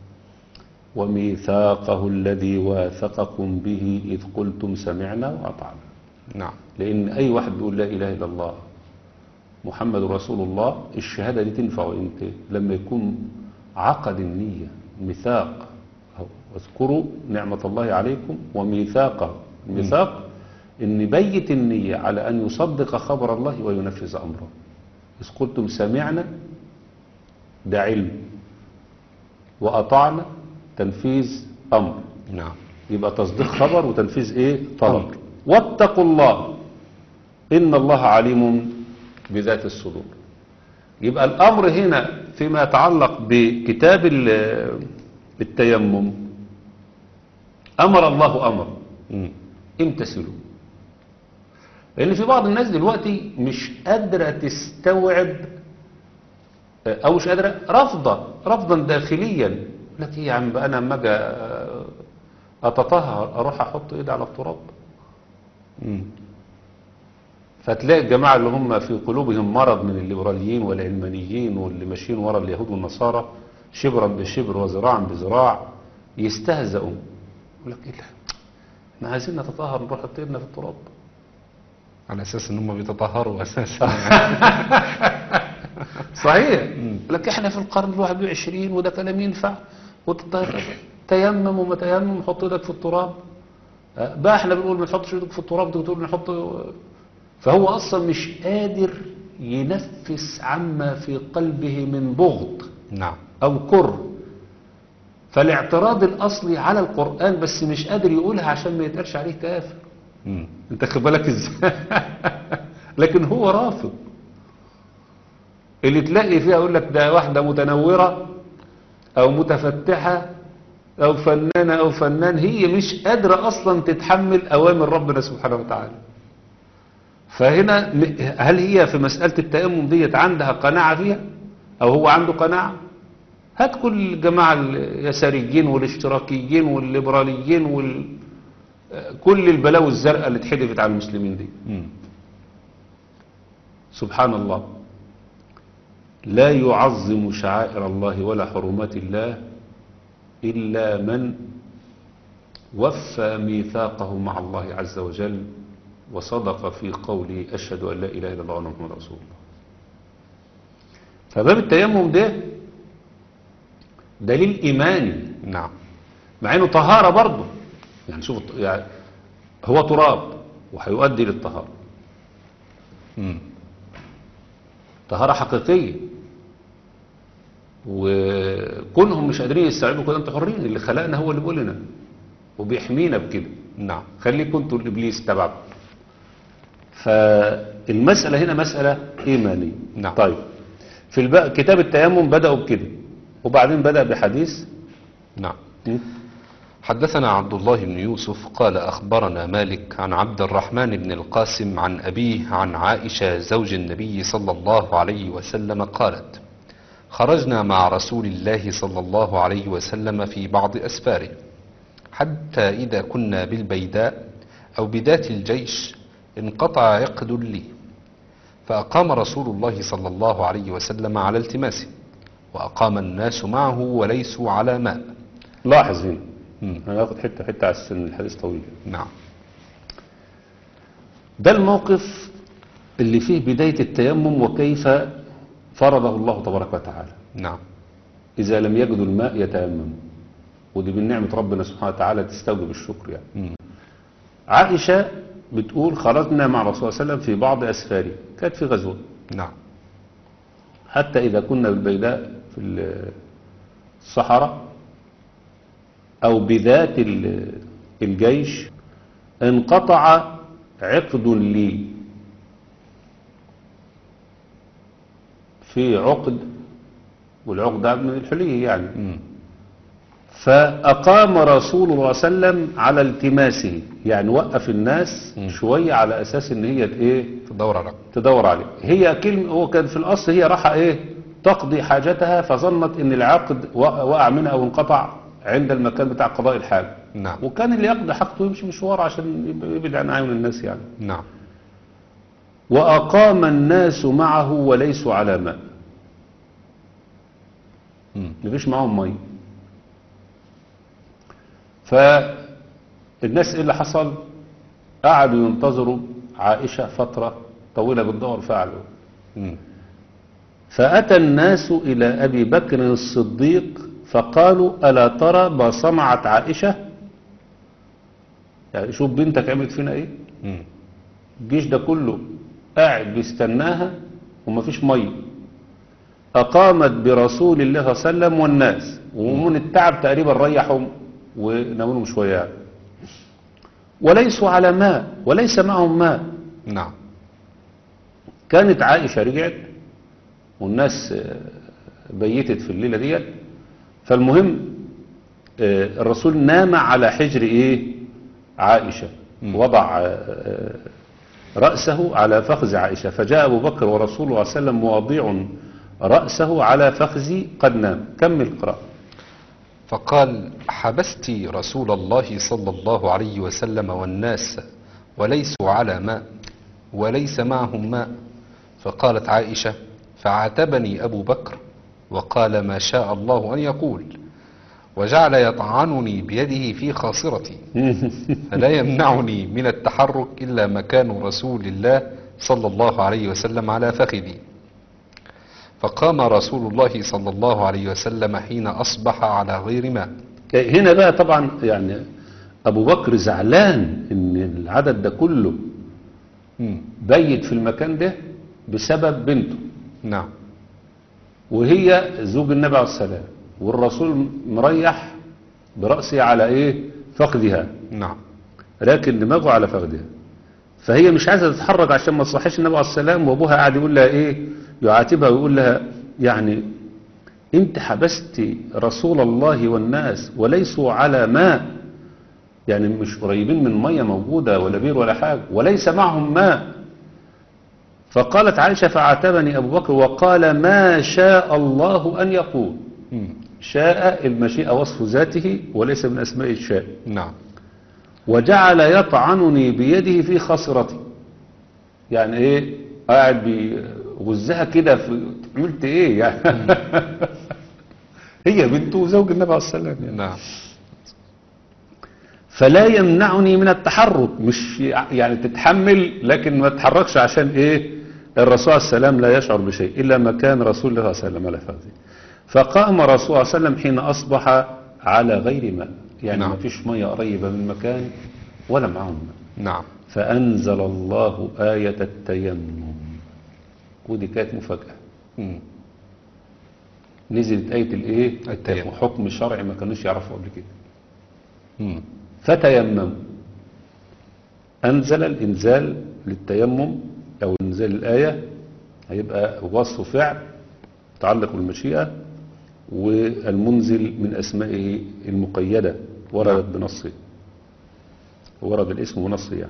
S3: وميثاقه الذي واثقكم به اذ قلتم سمعنا واطعنا
S2: نعم
S3: لأن أي واحد بيقول لا إله إلا الله محمد رسول الله الشهادة دي تنفع إمتى لما يكون عقد النية ميثاق أهو، واذكروا نعمة الله عليكم وميثاقه الميثاق إن بيت النية على أن يصدق خبر الله وينفذ أمره إذ قلتم سمعنا ده علم وأطعنا تنفيذ أمر
S2: نعم
S3: يبقى تصديق خبر وتنفيذ ايه طلب
S2: أمر.
S3: واتقوا الله إن الله عليم بذات الصدور يبقى الأمر هنا فيما يتعلق بكتاب ال- التيمم أمر الله أمر
S2: مم.
S3: امتثلوا لأن في بعض الناس دلوقتي مش قادرة تستوعب أو مش قادرة رفضة رفضا داخليا يقول لك إيه يا عم بقى أنا لما أجي أتطهر أروح أحط إيدي على التراب
S2: مم.
S3: فتلاقي الجماعة اللي هم في قلوبهم مرض من الليبراليين والعلمانيين واللي ماشيين ورا اليهود والنصارى شبرا بشبر وذراعا بذراع يستهزئوا يقول لك ايه لا احنا عايزين نتطهر نروح نحط ايدنا في التراب
S2: على اساس ان هم بيتطهروا اساسا
S3: صحيح يقول لك احنا في القرن الواحد والعشرين وده كلام ينفع وتط- تيمم وما تيمم حط ايدك في التراب أه، بقى احنا بنقول ما تحطش ايدك في التراب انت بتقول نحط فهو اصلا مش قادر ينفس عما في قلبه من بغض
S2: نعم
S3: او كره فالاعتراض الاصلي على القران بس مش قادر يقولها عشان ما يتقالش عليه كافر
S2: مم.
S3: انت خد بالك ازاي لكن هو رافض اللي تلاقي فيها يقول لك ده واحده متنوره او متفتحه او فنانه او فنان هي مش قادره اصلا تتحمل اوامر ربنا سبحانه وتعالى فهنا م- هل هي في مساله التيمم ديت عندها قناعه فيها او هو عنده قناعه هات كل الجماعه اليساريين والاشتراكيين والليبراليين وال كل البلاوي الزرقاء اللي اتحدفت على المسلمين دي
S2: مم.
S3: سبحان الله لا يعظم شعائر الله ولا حرمات الله إلا من وفى ميثاقه مع الله عز وجل وصدق في قوله أشهد أن لا إله إلا الله وأن محمد رسول الله فباب التيمم ده دليل إيماني
S2: نعم
S3: مع انه طهارة برضه يعني شوف الط- يعني هو تراب وهيؤدي للطهارة
S2: مم.
S3: طهارة حقيقية وكونهم مش قادرين يستوعبوا كده انتوا حرين اللي خلقنا هو اللي بيقول لنا وبيحمينا بكده
S2: نعم
S3: خليكم انتوا الابليس تبعكم فالمسألة هنا مسألة إيمانية
S2: نعم.
S3: طيب في الب... كتاب التيمم بدأوا بكده وبعدين بدأ بحديث
S2: نعم
S3: م?
S2: حدثنا عبد الله بن يوسف قال أخبرنا مالك عن عبد الرحمن بن القاسم عن أبيه عن عائشة زوج النبي صلى الله عليه وسلم قالت خرجنا مع رسول الله صلى الله عليه وسلم في بعض أسفاره حتى إذا كنا بالبيداء أو بذات الجيش انقطع عقد لي فأقام رسول الله صلى الله عليه وسلم على التماسه وأقام الناس معه وليسوا على ماء
S3: لاحظ هنا
S2: مم.
S3: انا هاخد حتة حتة على السن الحديث طويل
S2: نعم
S3: ده الموقف اللي فيه بداية التيمم وكيف فرضه الله تبارك وتعالى
S2: نعم
S3: إذا لم يجدوا الماء يتيمموا ودي من نعمة ربنا سبحانه وتعالى تستوجب الشكر يعني
S2: مم.
S3: عائشة بتقول خرجنا مع رسول الله صلى الله عليه وسلم في بعض أسفاره كانت في غزوة
S2: نعم
S3: حتى إذا كنا بالبيداء في ال- الصحراء أو بذات ال- الجيش انقطع عقد لي في عقد والعقد ده من الحلي يعني
S2: مم.
S3: فأقام رسول الله صلى الله عليه وسلم على التماسه يعني وقف الناس
S2: مم.
S3: شوية على أساس إن هي إيه
S2: تدور على
S3: تدور عليه هي كلمة هو كان في الأصل هي راح إيه تقضي حاجتها فظنت إن العقد وقع وقع منها أو انقطع عند المكان بتاع قضاء الحاجة
S2: نعم
S3: وكان اللي يقضي حاجته يمشي مشوار عشان يب- يبعد عن عيون الناس يعني
S2: نعم
S3: وأقام الناس معه وليسوا على ماء
S2: مم.
S3: مفيش معاهم مية فالناس ايه اللي حصل قعدوا ينتظروا عائشة فترة طويلة بتدور فعله
S2: مم.
S3: فأتى الناس إلى أبي بكر الصديق فقالوا ألا ترى ما صنعت عائشة يعني شوف بنتك عملت فينا ايه
S2: مم.
S3: الجيش ده كله قاعد بيستناها ومفيش مية أقامت برسول الله صلى الله عليه وسلم والناس ومن التعب تقريبا ريحهم وناموا شوية يعني. وليسوا على ماء وليس معهم ماء
S2: نعم
S3: كانت عائشة رجعت والناس آه، بيتت في الليلة ديت فالمهم آه، الرسول نام على حجر ايه عائشة وضع آه، آه، رأسه على فخذ عائشة فجاء أبو بكر ورسوله صلى الله عليه وسلم مواضيع رأسه على فخذي قد نام كمل قراءة
S2: فقال حبست رسول الله صلى الله عليه وسلم والناس وليسوا على ماء وليس معهم ماء فقالت عائشة فعاتبني أبو بكر وقال ما شاء الله أن يقول وجعل يطعنني بيده في خاصرتي فلا يمنعني من التحرك إلا مكان رسول الله صلى الله عليه وسلم على فخذي فقام رسول الله صلى الله عليه وسلم حين أصبح على غير ماء
S3: هنا بقى طبعا يعني أبو بكر زعلان إن العدد ده كله
S2: مم.
S3: بيت في المكان ده بسبب بنته
S2: نعم
S3: وهي زوج النبي عليه السلام والرسول مريح برأسه على ايه فخذها
S2: نعم
S3: لكن دماغه على فخذها فهي مش عايزة تتحرك عشان ما تصحيش النبي عليه السلام وابوها قاعد يقول لها ايه يعاتبها ويقول لها يعني انت حبست رسول الله والناس وليسوا على ماء يعني مش قريبين من مية موجودة ولا بير ولا حاجة وليس معهم ماء فقالت عائشة فعاتبني أبو بكر وقال ما شاء الله أن يقول
S2: مم.
S3: شاء المشيئة وصف ذاته وليس من أسماء الشاء
S2: نعم
S3: وجعل يطعنني بيده في خصرتي يعني ايه قاعد بيغزها كده في عملت ايه يعني هي بنته وزوج النبي عليه السلام يعني.
S2: نعم
S3: فلا يمنعني من التحرك مش يعني تتحمل لكن ما تتحركش عشان ايه الرسول عليه السلام لا يشعر بشيء الا ما كان رسول الله صلى الله عليه وسلم على فخذه فقام رسول الله صلى الله عليه وسلم حين اصبح على غير ماء يعني
S2: نعم.
S3: ما فيش ميه قريبه من المكان ولا معهم ماء
S2: نعم
S3: فانزل الله ايه التيمم ودي كانت مفاجاه
S2: مم.
S3: نزلت ايه الايه
S2: التيمم.
S3: حكم شرعي ما كانوش يعرفوا قبل كده
S2: مم.
S3: فتيمموا أنزل الإنزال للتيمم أو إنزال الآية هيبقى وصف فعل متعلق بالمشيئة والمنزل من أسمائه المقيدة وردت بنصه ورد الاسم بنصه يعني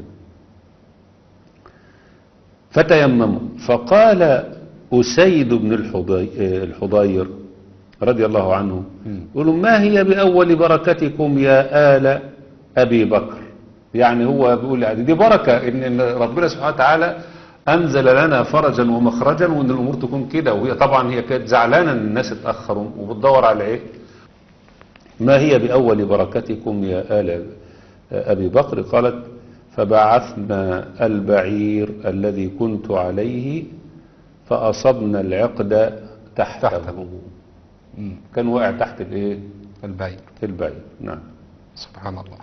S3: فتيمموا فقال أسيد بن الحضي- آه، الحضير رضي الله عنه يقولوا ما هي بأول بركتكم يا آل أبي بكر يعني هو بيقول يعني دي بركة إن إن ربنا سبحانه وتعالى أنزل لنا فرجا ومخرجا وإن الأمور تكون كده وهي طبعا هي كانت زعلانة إن الناس اتأخروا وبتدور على إيه ما هي بأول بركتكم يا آل أبي بكر قالت فبعثنا البعير الذي كنت عليه فأصبنا العقد تحته,
S2: تحته. مم.
S3: كان واقع تحت الايه
S2: البعير
S3: البعير نعم
S2: سبحان الله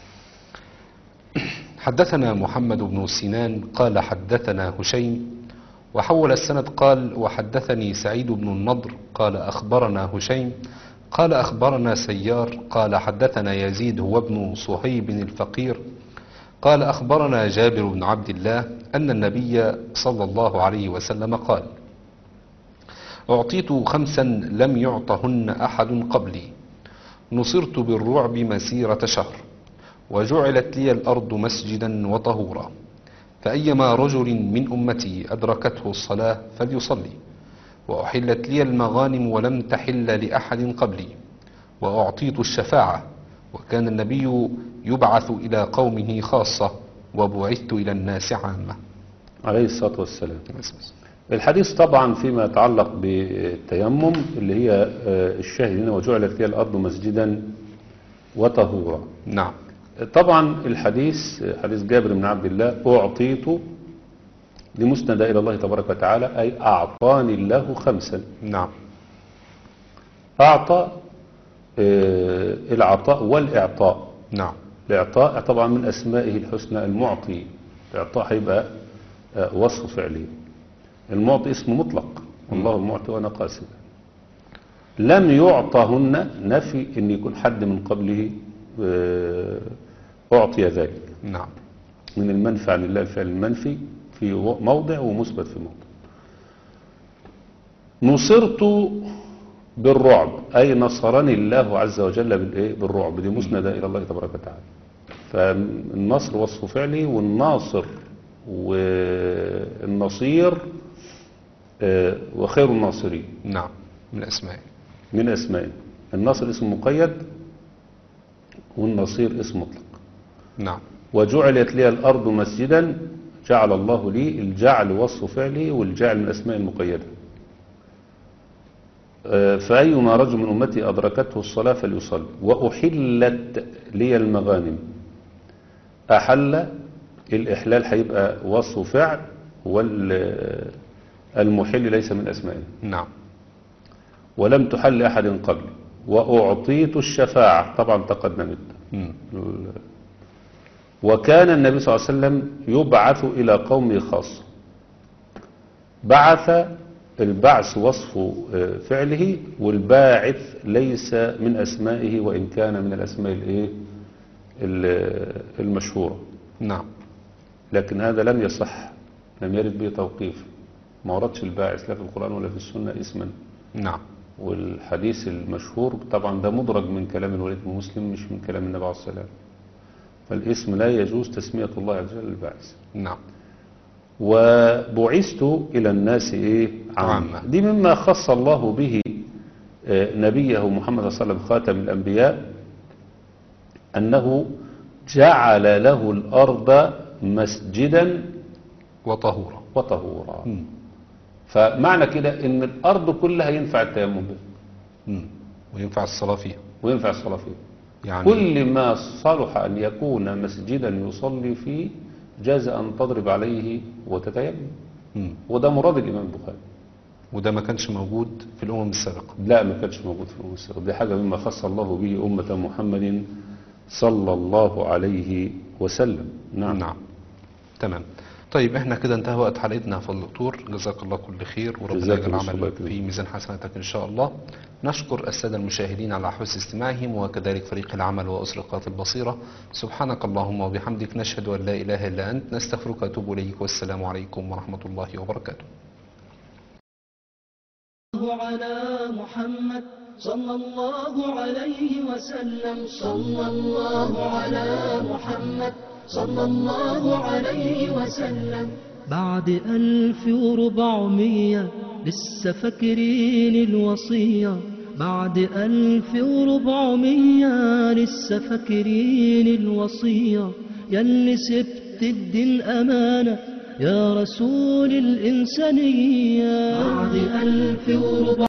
S2: حدثنا محمد بن سنان قال حدثنا هشيم وحول السند قال وحدثني سعيد بن النضر قال أخبرنا هشيم قال أخبرنا سيار قال حدثنا يزيد هو ابن صهيب الفقير قال أخبرنا جابر بن عبد الله أن النبي صلى الله عليه وسلم قال أعطيت خمسا لم يعطهن أحد قبلي نصرت بالرعب مسيرة شهر وجعلت لي الأرض مسجدا وطهورا فأيما رجل من أمتي أدركته الصلاة فليصلي وأحلت لي المغانم ولم تحل لأحد قبلي وأعطيت الشفاعة وكان النبي يبعث إلى قومه خاصة وبعثت إلى الناس عامة
S3: عليه الصلاة والسلام الحديث طبعا فيما يتعلق بالتيمم اللي هي آه، الشاهد هنا وجعلت فيها الأرض مسجدا وطهورا
S2: نعم
S3: طبعا الحديث حديث جابر بن عبد الله أعطيت لمسند إلى الله تبارك وتعالى أي أعطاني الله خمسا
S2: نعم
S3: أعطى آه، العطاء والإعطاء
S2: نعم
S3: الإعطاء طبعا من أسمائه الحسنى المعطي الإعطاء هيبقى آه، وصف فعلي المعطي اسم مطلق والله المعطي وأنا قاسم لم يعطهن نفي ان يكون حد من قبله آه، اعطي ذلك
S2: نعم
S3: من المنفى عن الله الفعل المنفي في و- موضع ومثبت في موضع نصرت بالرعب أي نصرني الله عز وجل بالإيه؟ بالرعب دي مسندة إلى الله تبارك وتعالى فالنصر وصف فعلي والناصر والنصير آه، وخير الناصرين
S2: نعم من أسمائه
S3: من أسمائه الناصر اسم مقيد والنصير اسم مطلق
S2: نعم
S3: وجعلت لي الأرض مسجدا جعل الله لي الجعل وصف فعلي والجعل من أسماء المقيدة آه، فأيما رجل من أمتي أدركته الصلاة فليصلي وأحلت لي المغانم أحل الإحلال هيبقى وصف فعل والمحل ليس من أسمائه
S2: نعم
S3: ولم تحل أحد قبلي وأعطيت الشفاعة طبعا تقدمت
S2: مم.
S3: وكان النبي صلى الله عليه وسلم يبعث إلى قومه خاصة بعث البعث وصف آه، فعله والباعث ليس من أسمائه وإن كان من الأسماء الإيه؟ ال- المشهورة
S2: نعم
S3: لكن هذا لم يصح لم يرد به توقيف ما وردش الباعث لا في القرآن ولا في السنة اسما
S2: نعم
S3: والحديث المشهور طبعا ده مدرج من كلام الوليد بن مسلم مش من كلام النبي عليه الصلاة والسلام فالاسم لا يجوز تسمية الله عز وجل الباعث
S2: نعم
S3: وبعثت إلى الناس إيه
S2: عامة.
S3: عامة دي مما خص الله به آه، نبيه محمد صلى الله عليه وسلم خاتم الأنبياء أنه جعل له الأرض مسجدا
S2: وطهورا
S3: وطهورا
S2: مم.
S3: فمعنى كده ان الارض كلها ينفع التيمم بها
S2: مم. وينفع الصلاة فيها
S3: وينفع الصلاه فيها
S2: يعني
S3: كل ما صلح ان يكون مسجدا يصلي فيه جاز ان تضرب عليه وتتيمم
S2: مم.
S3: وده مراد الامام البخاري
S2: وده ما كانش موجود في الأمم السابقة
S3: لا ما كانش موجود في الامم السابقه دي حاجه مما خص الله به امه محمد صلى الله عليه وسلم نعم
S2: نعم تمام طيب احنا كده انتهى وقت حلقتنا يا فضل الدكتور جزاك الله كل خير وربنا
S3: جزاك
S2: يجعل
S3: الله الله
S2: العمل
S3: يكرمك.
S2: في ميزان حسناتك ان شاء الله نشكر السادة المشاهدين على حسن استماعهم وكذلك فريق العمل وأسرقات البصيرة سبحانك اللهم وبحمدك نشهد أن لا إله إلا أنت نستغفرك وأتوب إليك والسلام عليكم ورحمة الله وبركاته
S1: الله على محمد صلى الله عليه وسلم صلى الله على محمد صلى الله عليه وسلم بعد ألف وربعمية لسه فاكرين الوصية بعد ألف وربعمية لسه فاكرين الوصية يلي سبت الدين أمانة يا رسول الإنسانية بعد ألف وربع